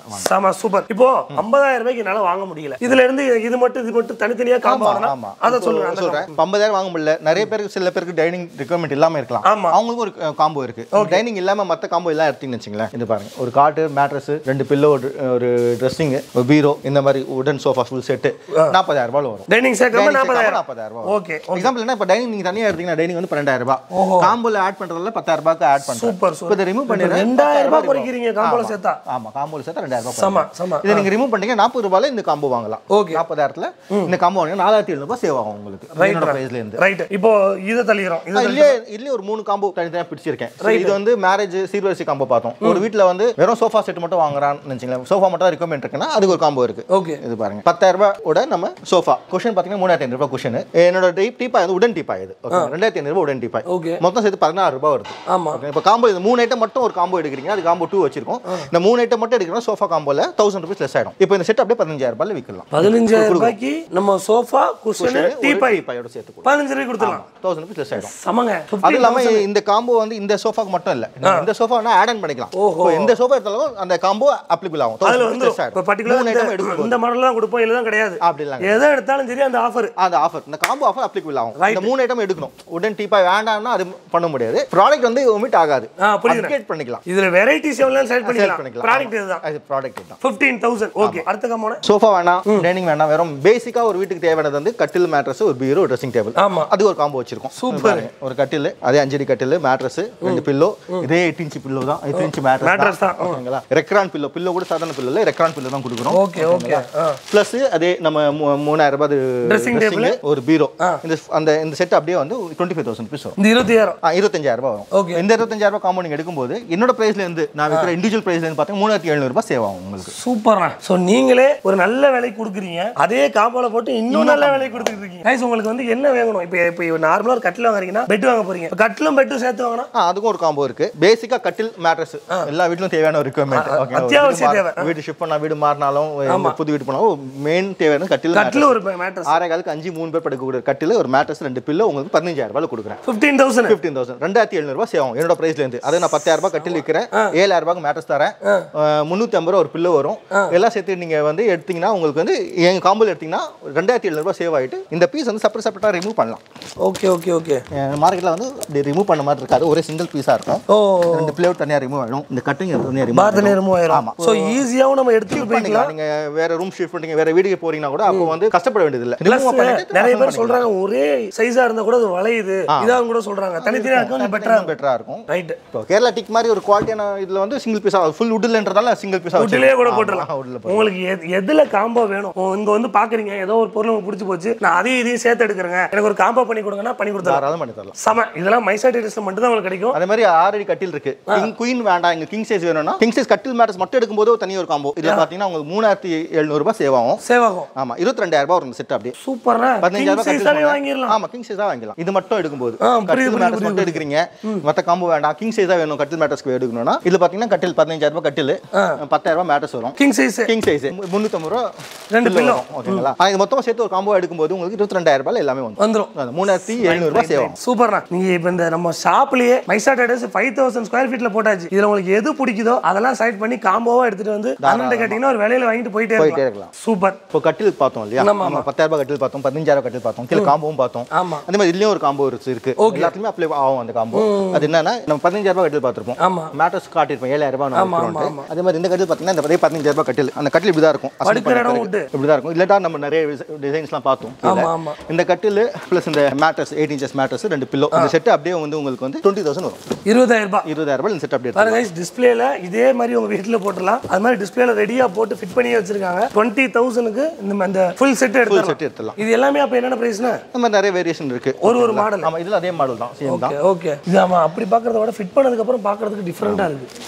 ஆமா சூப்பர் இப்போ 50000 ரூபாய்க்கு என்னால வாங்க முடியல இதுல இருந்து இது மட்டும் இது மட்டும் தனித்தனியா காம்போ ஆமா வாங்கினா அதை சொல்லுங்க அந்த சொல்றேன் இப்ப 50000 வாங்க முடியல நிறைய பேருக்கு சில பேருக்கு டைனிங் ரெக்குவயர்மெண்ட் இல்லாம இருக்கலாம் ஆமா. அவங்களுக்கும் ஒரு காம்போ இருக்கு டைனிங் இல்லாம மத்த காம்போ எல்லாம் எடுத்தீங்கன்னு வச்சுங்களேன் இது பாருங்க ஒரு காட்டு மேட்ரஸ் ரெண்டு பில்லோ ஒரு ட்ரெஸ்ஸிங் ஒரு பீரோ இந்த மாதிரி உடன் சோஃபா ஃபுல் செட் 40000 ரூபாய் வரும் டைனிங் சேர்க்காம Dining நாற்பதாயிரம் சேர்க்காம 40000 ரூபாய் ஓகே எக்ஸாம்பிள் என்ன இப்போ டைனிங் நீங்க தனியா எடுத்தீங்கன்னா டைனிங் வந்து 12000 ரூபாய் காம்போல ஆட் பண்றதுல 10000 ரூபாய்க்கு ஆட் பண்றேன் சூப்பர் இப்போ இதை ரிமூவ் பண்ணிடுறேன் ரெண்டாயிரம் ரூபாய் குறைக்கிறீங்க காம்போல சேர்த்தா ஆமா காம்போல சேர்த்தா 2000 ரூபாய் சம சம இதை நீங்க ரிமூவ் பண்ணீங்க 40 ரூபாயில இந்த காம்போ வாங்கலாம் Okay. நாற்பதாயிரத்துல இந்த காம்போ வாங்கினா நாலாயிரத்தி எழுநூறு ரூபாய் சேவ் ஆகும் உங்களுக்கு என்னோட பிரைஸ்ல இருந்து ரைட் இப்போ இதை தள்ளிக்கிறோம் இது இதுலயே இதுலயே ஒரு மூணு காம்போ தனித்தனியா பிடிச்சிருக்கேன் So, இது வந்து மேரேஜ் சீர்வரிசை காம்போ பார்த்தோம் ஒரு வீட்ல வந்து வெறும் சோஃபா செட் மட்டும் வாங்குறான்னு நினைச்சீங்களேன் சோஃபா மட்டும் தான் ரெக்கமெண்ட் இருக்குன்னா அதுக்கு ஒரு காம்போ இருக்கு ஓகே இது பாருங்க பத்தாயிரம் ரூபாயோட நம்ம சோஃபா குஷன் பாத்தீங்கன்னா மூணாயிரத்தி ஐநூறு ரூபாய் குஷன் என்னோட டீப் டீப்பா இது உடன் டீப்பா இது ஓகே ரெண்டாயிரத்தி ஐநூறு ரூபாய் உடன் டீப்பா ஓகே மொத்தம் சேர்த்து பதினாறு ரூபாய் வருது ஆமா ஓகே இப்போ காம்போ இது மூணு ஐட்டம் மட்டும் ஒரு காம்போ எடுக்கிறீங்க அது காம்போ டூ வச்சிருக்கோம் இந்த மூணு ஐட்டம் மட்டும் எடுக்கிறோம் சோஃபா காம்போல தௌசண்ட் ருபீஸ் லெஸ் ஆயிடும் இப்போ இந்த செட் அப்படியே பதினஞ்சாயிரம் ரூபாயில விற்கலாம் பதினஞ்சாயிரம் ரூபாய்க்கு நம்ம சோஃபா குஷன் டீபாய் டீப்பாயோட சேர்த்து பதினஞ்சு ரூபாய் கொடுத்துடலாம் தௌசண்ட் ருபீஸ் லெஸ் ஆயிடும் சமங்க அது இல்லாம இந்த காம்போ வந்து இந்த சோஃபாக்கு மட்டும் இல்ல நீங்க இந்த சோஃபா வேணா ஆட் ஆன் பண்ணிக்கலாம் ஓஹோ. இப்போ எந்த சோஃபா எடுத்தாலும் அந்த காம்போ அப்ளிகபிள் ஆகும் அதுல 1000 வந்து rupees less இப்போ ஆயிடும். பர்டிகுலர் மூணு ஐட்டம் எடுக்கும் இந்த மாடல் தான் கொடுப்போம் இல்லை தான் கிடையாது அப்படி இல்லைங்க எதை எடுத்தாலும் சரி அந்த ஆஃபர் அந்த ஆஃபர் இந்த காம்போ ஆஃபர் அப்ளிகபிள் ஆகும் இந்த மூணு ஐட்டம் எடுக்கணும் உடன் டீப்பா வேண்டாம்னா அது பண்ண முடியாது ப்ராடக்ட் வந்து ஒமிட் ஆகாது ஆ புரியுது அப்டேட் பண்ணிக்கலாம் இதுல வெரைட்டிஸ் எவ்வளவு செலக்ட் Select பண்ணிக்கலாம் பண்ணிக்கலாம் ப்ராடக்ட் இதுதான் அது ப்ராடக்ட் தான் ஃபிஃப்டீன் தௌசண்ட் ஓகே அடுத்த கம்மோன சோஃபா வேணாம் டைனிங் வேணாம் வெறும் பேசிக்கா ஒரு வீட்டுக்கு தேவையானது வந்து கட்டில் மேட்ரஸ் ஒரு பீரோ ட்ரெஸ்ஸிங் டேபிள் ஆமா அது ஒரு காம்போ வச்சிருக்கோம் சூப்பர் ஒரு கட்டில் அதே அஞ்சடி கட்டில் மேட்ரஸ் ரெண்டு பில்லோ இதே எயிட் இன்ச் பில்லோ தான் எயிட் இன்ச் Mattress மேட்ரஸ் தான். தான் ஓகேங்களா ரெக்ரான் பில்லோ பில்லோ கூட சாதாரண பில்லோ இல்லை ரெக்ரான் பில்லோ தான் கொடுக்குறோம் ஓகே ஓகே ப்ளஸ் அதே நம்ம மூ- மூணாயிரம் ரூபாய் Dressing dressing, ஒரு பீரோ இந்த அந்த இந்த செட் அப்படியே வந்து டுவெண்ட்டி ஃபைவ் தௌசண்ட் ருபீஸ் வரும் இந்த இருபத்தியாயிரம் ஆ, இருபத்தஞ்சாயிரம் ரூபாய் வரும் Okay. இந்த இருபத்தஞ்சாயிரம் ரூபாய் காம்போ நீங்க எடுக்கும்போது என்னோட பிரைஸ்ல இருந்து நான் விற்கிற இண்டிவிஜுவல் பிரைஸ்ல இருந்து பார்த்தீங்கன்னா மூணாயிரத்தி எழுநூறு ரூபாய் சேவ் ஆகும் உங்களுக்கு சூப்பர்ண்ணா ஸோ நீங்களே ஒரு நல்ல விலைக்கு கொடுக்குறீங்க அதே காம்போல போட்டு இன்னும் நல்ல விலைக்கு கொடுத்துட்டு இருக்கீங்க கைஸ் உங்களுக்கு வந்து என்ன வேணும் இப்போ இப்போ நார்மலாக ஒரு கட்டில் வாங்குறீங்கன்னா பெட் வாங்க போறீங்க இப்போ கட்டிலும் பெட்டும் சேர்த்து வாங்கினா ஆ அதுக்கும் ஒரு காம்போ இருக்கு பேசிக்கா கட்டில் மேட்ரஸ் எல்லா வீட்லயும் தேவையான ஒரு requirement. Okay, ஒரு அத்தியாவசிய வீடு தேவை. மாற- வீடு ஷிஃப்ட் பண்ணா வீடு மாறினாலும் எந்த புது வீடு போனாலும் மெயின் தேவையான கட்டில் கட்டில் ஒரு மேட்ரஸ் ஆறே காலுக்கு அஞ்சு மூணு பேர் படுக்கக்கூடிய கட்டில் ஒரு மேட்ரஸ் ரெண்டு பில்லோ உங்களுக்கு பதினஞ்சாயிரம் ரூபாய் கொடுக்குறேன் ஃபிஃப்டீன் தௌசண்ட் ஃபிஃப்டீன் தௌசண்ட் ரெண்டாயிரத்தி எழுநூறு ரூபாய் சேவும் என்னோட பிரைஸ்ல இருந்து அதை நான் பத்தாயிரம் ரூபாய் கட்டில் விற்கிறேன் ஏழாயிரம் ரூபாய்க்கு மேட்ரஸ் தரேன் முந்நூற்றி ஐம்பது ரூபா ஒரு பில்லோ வரும் எல்லாம் சேர்த்து நீங்க வந்து எடுத்தீங்கன்னா உங்களுக்கு வந்து எங்க காம்போல எடுத்தீங்கன்னா ரெண்டாயிரத்தி எழுநூறு ரூபாய் சேவ் ஆயிட்டு இந்த பீஸ் வந்து செப்பரேட் செப்பரேட்டாக ரிமூவ் பண்ணலாம் ஓகே ஓகே ஓகே மார்க்கெட்டில் வந்து ரிமூவ் பண்ண மாதிரி இருக்காது ஒரே சிங்கிள் பீஸாக இருக்கும் ஓ ரெண்டு பிளேட் தனியாக ரிமூவ் ஆகிடும் இந்த கட்டிங் தனியாக ரிமூவ் பாத்து நேரமும் ஆயிரும் ஸோ ஈஸியாகவும் நம்ம எடுத்துட்டு போய்க்கலாம் பண்ணிக்கலாம் நீங்க வேற ரூம் ஷிஃப்ட் பண்ணீங்க வேற வீட்டுக்கு போறீங்கன்னா கூட அப்போ வந்து கஷ்டப்பட வேண்டியது இல்ல Plus, Remove பண்ணிட்டு நிறைய பேர் சொல்றாங்க ஒரே சைஸா இருந்தா கூட அது வளையுது இதாகும் கூட சொல்றாங்க தனித்தனியா இருக்கும் கொஞ்சம் பெட்டரா இன்னும் பெட்டரா இருக்கும் ரைட் இப்போ கேரளா டிக் மாதிரி ஒரு குவாலிட்டியான இதுல வந்து சிங்கிள் பீஸா ஃபுல் உட்லன்றதால சிங்கிள் பீஸா உட்டிலே கூட போட்டுடலாம் உட்ல உங்களுக்கு எது- எதுல காம்போ வேணும் ஓ, இங்க வந்து பாக்குறீங்க ஏதோ ஒரு பொருள் உங்களுக்கு பிடிச்சி போச்சு நான் அதையும் இதையும் சேர்த்து எடுக்கிறேங்க எனக்கு ஒரு காம்போ பண்ணி கொடுங்கன்னா பண்ணி கொடுத்துறேன் தாராளம் பண்ணி தரலாம் சம இதெல்லாம் மைசா டேட்டஸ்ல மட்டும் தான் உங்களுக்கு கிடைக்கும் அதே மாதிரி ஆறடி கட்டில் இருக்கு கிங் குயின் வேண்டாம் எங்க கிங் சைஸ் வேணும்னா கிங் சைஸ் கட்டில் மேட்டர்ஸ் மட்டும் எடுக்கும்போது ஒரு தனி ஒரு காம்போ இதுல பாத்தீங்கன்னா உங்களுக்கு மூணாயிரத்தி எழுநூறு ரூபாய் சேவ் ஆகும் சேவ் ஆகும் ஆமா இருபத்தி ரெண்டாயிரம் ரூபாய் வரும் செட் அப்படியே சூப்பர்னா பதினஞ்சாயிரம் சைஸாவே கட்டில் வாங்கிடலாம் ஆமா கிங் சைஸா வாங்கிக்கலாம் இது மட்டும் எடுக்கும்போது ஆ, புரியுது, கட்டில் புரியுது, மேட்டர்ஸ் மட்டும் எடுக்கிறீங்க மத்த காம்போ வேண்டாம் கிங் சைஸா வேணும் கட்டில் மேட்டர்ஸ்க்கு எடுக்கணும்னா இதுல பாத்தீங்கன்னா கட்டில் பதினஞ்சாயிரம் ரூபாய் கட்டில் பத்தாயிரம் ரூபாய் மேட்டர்ஸ் வரும் கிங் சைஸ் கிங் சைஸ் முந்நூற்றம்பது ரூபா ரெண்டு பில்லோ pillow. வரும் ஓகேங்களா ஆ, இது மொத்தமா சேர்த்து ஒரு காம்போ எடுக்கும்போது உங்களுக்கு இருபத்தி ரெண்டாயிரம் ரூபாய் எல்லாமே வந்து வந்துரும் மூணாயிரத்தி எழுநூறு ரூபாய் சேவ் ஆகும் சூப்பர்ண்ணா நீங்க இப்ப இந்த நம்ம ஷாப்லயே மைசா டேட்டஸ் ஃபைவ் தௌசண்ட் ஸ்கொயர் ஃபீட்ல போட்டாச்சு இதுல உங்களுக்கு எது பிடிக்குதோ அதெல்லாம் செலக்ட் பண்ணி காம்போவா எடுத்துட்டு வந்து அண்ணன் கேட்டீங்கன்னா ஒரு வேலையில வாங்கிட்டு போயிட்டே போயிட்டே இருக்கலாம் இருக்கலாம் சூப்பர் இப்போ கட்டில் பார்த்தோம் இல்லையா நம்ம பத்தாயிரம் ரூபாய் கட்டில் பார்த்தோம் பதினஞ்சாயிரம் கட்டில் பார்த்தோம் கீழே காம்போவும் பார்த்தோம் ஆமா அதே மாதிரி இதுலயும் ஒரு காம்போ இருக்கு எல்லாத்துலயுமே அப்ளை ஆகும் அந்த காம்போ அது என்னன்னா நம்ம பதினஞ்சாயிரம் ரூபாய் கட்டில் பார்த்திருப்போம் ஆமா மேட்டர்ஸ் காட்டியிருப்போம் ஏழாயிரம் ரூபாய் நம்ம விக்கிறோம்ட்டு. அதே மாதிரி இந்த கட்டில் பார்த்தீங்கன்னா இந்த அதே பதினஞ்சாயிரம் ரூபாய் கட்டில் அந்த கட்டில் இப்படி தான் இருக்கும் அசல் படுக்கிற இடம் பண்ணி உண்டு. இப்படி தான் இருக்கும் இல்லாட்டா நம்ம நிறைய டிசைன்ஸ்லாம் பார்த்தோம் கீழே. ஆமா ஆமா இந்த கட்டில் ப்ளஸ் இந்த மேட்டர்ஸ் எயிட் இன்ச்சஸ் மேட்டர்ஸ் ரெண்டு பில்லோ இந்த செட் அப்படியே வந்து உங்களுக்கு வந்து டுவெண்ட்டி தௌசண்ட் வரும் இருபதாயிரம் ரூபாய் இருபதாயிரம் ரூபாய் இந்த செட் அப்படியே பாருங்க டிஸ்பிளேல இதே மாதிரி உங்க வீட்ல போட்டுடலாம் அது மாதிரி டிஸ்பிளேல ரெடியா போட்டு ஃபிட் பண்ணி வச்சிருக்காங்க டுவெண்ட்டி தௌசண்ட்க்கு இந்த அந்த ஃபுல் செட் எடுத்துடலாம் செட் எடுத்துடலாம் இது எல்லாமே அப்ப என்னென்ன பிரைஸ்னா இந்த மாதிரி நிறைய வேரியேஷன் இருக்கு ஒரு ஒரு மாடல் ஆமா இதுல அதே மாடல் தான் சேம் தான் ஓகே ஓகே இது ஆமா அப்படி பார்க்கறத விட ஃபிட் பண்ணதுக்கு அப்புறம் பார்க்கறதுக்கு டிஃப்ரெண்டா இருக்கு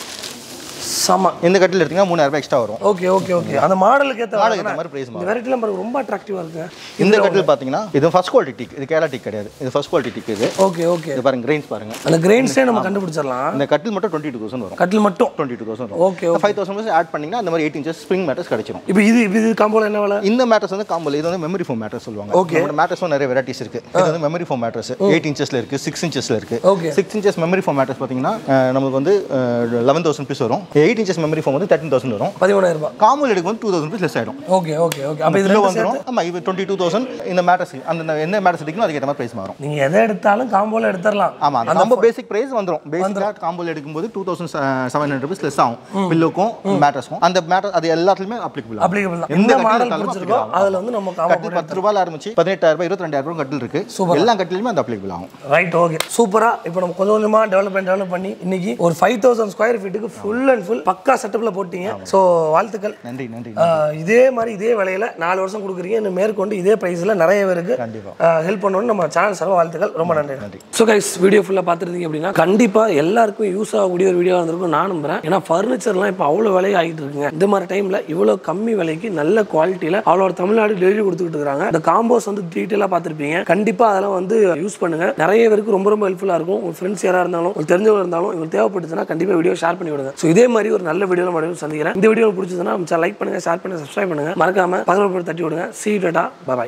சம இந்த கட்டில் எடுத்தீங்கன்னா மூணாயிரம் ரூபாய் எக்ஸ்ட்ரா வரும் ஓகே ஓகே ஓகே அந்த மாடலுக்கு ஏத்த மாடலுக்கு ஏத்த மாதிரி price இந்த வெரைட்டிலாம் பாருங்க ரொம்ப அட்ராக்டிவா இருக்கு இந்த கட்டில் பார்த்தீங்கன்னா இது ஃபர்ஸ்ட் குவாலிட்டி டிக் இது கேரளா டிக் கிடையாது இது ஃபர்ஸ்ட் குவாலிட்டி டிக் இது ஓகே ஓகே இது பாருங்க கிரெயின்ஸ் பாருங்க அந்த கிரெயின்ஸே நம்ம கண்டுபிடிச்சிடலாம் இந்த கட்டில் மட்டும் டுவெண்ட்டி டூ தௌசண்ட் வரும் கட்டில் மட்டும் டுவெண்ட்டி டூ தௌசண்ட் ஓகே வரும் ஃபைவ் தௌசண்ட் ஆட் பண்ணீங்கன்னா அந்த மாதிரி எயிட் இன்ச்சஸ் ஸ்ப்ரிங் மேட்டர்ஸ் கிடைச்சிரும் இப்போ இது இது காம்போல என்ன விலை இந்த மேட்டர்ஸ் வந்து காம்போல இது வந்து மெமரி ஃபோம் மேட்டர்ஸ் சொல்லுவாங்க Okay. நம்ம மேட்டர்ஸும் நிறைய வெரைட்டிஸ் இருக்கு இது வந்து மெமரி ஃபோம் மேட்டர்ஸ் எயிட் இன்ச்சஸ்ல இருக்கு சிக்ஸ் இன்ச்சஸ்ல இருக்கு okay six inches memory foam mattress பார்த்தீங்கன்னா அஹ், நமக்கு வந்து லெவன் தௌசண்ட் பீஸ் வரும் eight eight inches memory foam வந்து தேர்ட்டின் தௌசண்ட் வரும் பதிமூணாயிரம் ரூபாய் காம்போ எடுக்கும் வந்து டூ தௌசண்ட் ருபீஸ் லெஸ் ஆயிடும் ஓகே ஓகே ஓகே அப்போ இது இதுல ரெண்டும் வந்துடும் ஆமா இது டுவெண்ட்டி டூ தௌசண்ட் இந்த மேட்டர்ஸ் அந்த என்ன மேட்டர்ஸ் எடுக்கணும் அதுக்கேற்ற மாதிரி பிரைஸ் மாறும் நீங்கள் எதை எடுத்தாலும் காம்போல எடுத்துடலாம் ஆமா அந்த காம்போ பேசிக் பிரைஸ் வந்துடும் பேசிக்காக காம்போல எடுக்கும்போது two thousand seven hundred rupees less ஆகும் பில்லுக்கும் மேட்டர்ஸும் அந்த மேட்டர் அது எல்லாத்துலயுமே அப்ளிகபிள் அப்ளிகபிள் தான் எந்த எந்த கட்டில் மாடல் எடுத்தாலும் பிடிச்சிருக்கோ applicable அதில் வந்து நம்ம காம்போ கட்டில் பத்து ரூபாயில ஆரம்பிச்சு பதினெட்டாயிரம் ரூபாய் இருபத்தி ரெண்டாயிரம் ரூபாய் கட்டில் இருக்கு எல்லா கட்டிலுமே அந்த அப்ளிகபிள் ஆகும் ரைட் ஓகே சூப்பராக இப்போ நம்ம கொஞ்சம் கொஞ்சமாக டெவலப் பண்ணி டெவலப் பண்ணி இன்னைக்கு ஒரு ஃபைவ் தௌசண்ட் ஸ்கொயர் ஃபீட்டுக்கு ஃபுல் அண்ட் ஃபுல் பக்கா செட்டப்பில் போட்டீங்க ஸோ வாழ்த்துக்கள் நன்றி நன்றி ஆஹ் இதே மாதிரி இதே விலையில நாலு வருஷம் கொடுக்குறீங்க இன்னும் மேற்கொண்டு இதே ப்ரைஸில் நிறைய பேருக்கு கண்டிப்பா ஹெல்ப் பண்ணணும்னு நம்ம சேனல் சார்பாக வாழ்த்துக்கள் ரொம்ப நன்றி நன்றி ஸோ கைஸ் வீடியோ ஃபுல்லாக பார்த்துருந்தீங்க அப்படின்னா கண்டிப்பாக எல்லாருக்கும் யூஸ் ஆகக்கூடிய ஒரு வீடியோ வந்திருக்கும் நான் நம்புறேன் ஏன்னா ஃபர்னிச்சர்லாம் இப்போ அவ்வளோ விலை ஆகிட்டு இருக்குங்க இந்த மாதிரி டைமில் இவ்வளோ கம்மி விலைக்கு நல்ல குவாலிட்டியில் அவ்வளோ தமிழ்நாடு டெலிவரி கொடுத்துக்கிட்டு இருக்காங்க இந்த காம்போஸ் வந்து டீட்டெயிலாக பார்த்துருப்பீங்க கண்டிப்பாக அதெல்லாம் வந்து யூஸ் பண்ணுங்க நிறைய பேருக்கு ரொம்ப ரொம்ப ஹெல்ப்ஃபுல்லாக இருக்கும் உங்கள் ஃப்ரெண்ட்ஸ் யாராக இருந்தாலும் உங்களுக்கு தெரிஞ்சவங்க இருந்தாலும் உங்களுக்கு தேவைப்பட்டுச்சுன்னா கண்டிப்பாக வீடியோ ஷேர் பண்ணி விடுங்க ஸோ இதே மாதிரி ஒரு நல்ல வீடியோவில் மறுபடியும் சந்திக்கிறேன் இந்த வீடியோ பிடிச்சதுன்னா லைக் பண்ணுங்க ஷேர் பண்ணுங்க சப்ஸ்கிரைப் பண்ணுங்க மறக்காம பதினோரு பேர் தட்டி விடுங்க சி டாட்டா பாய்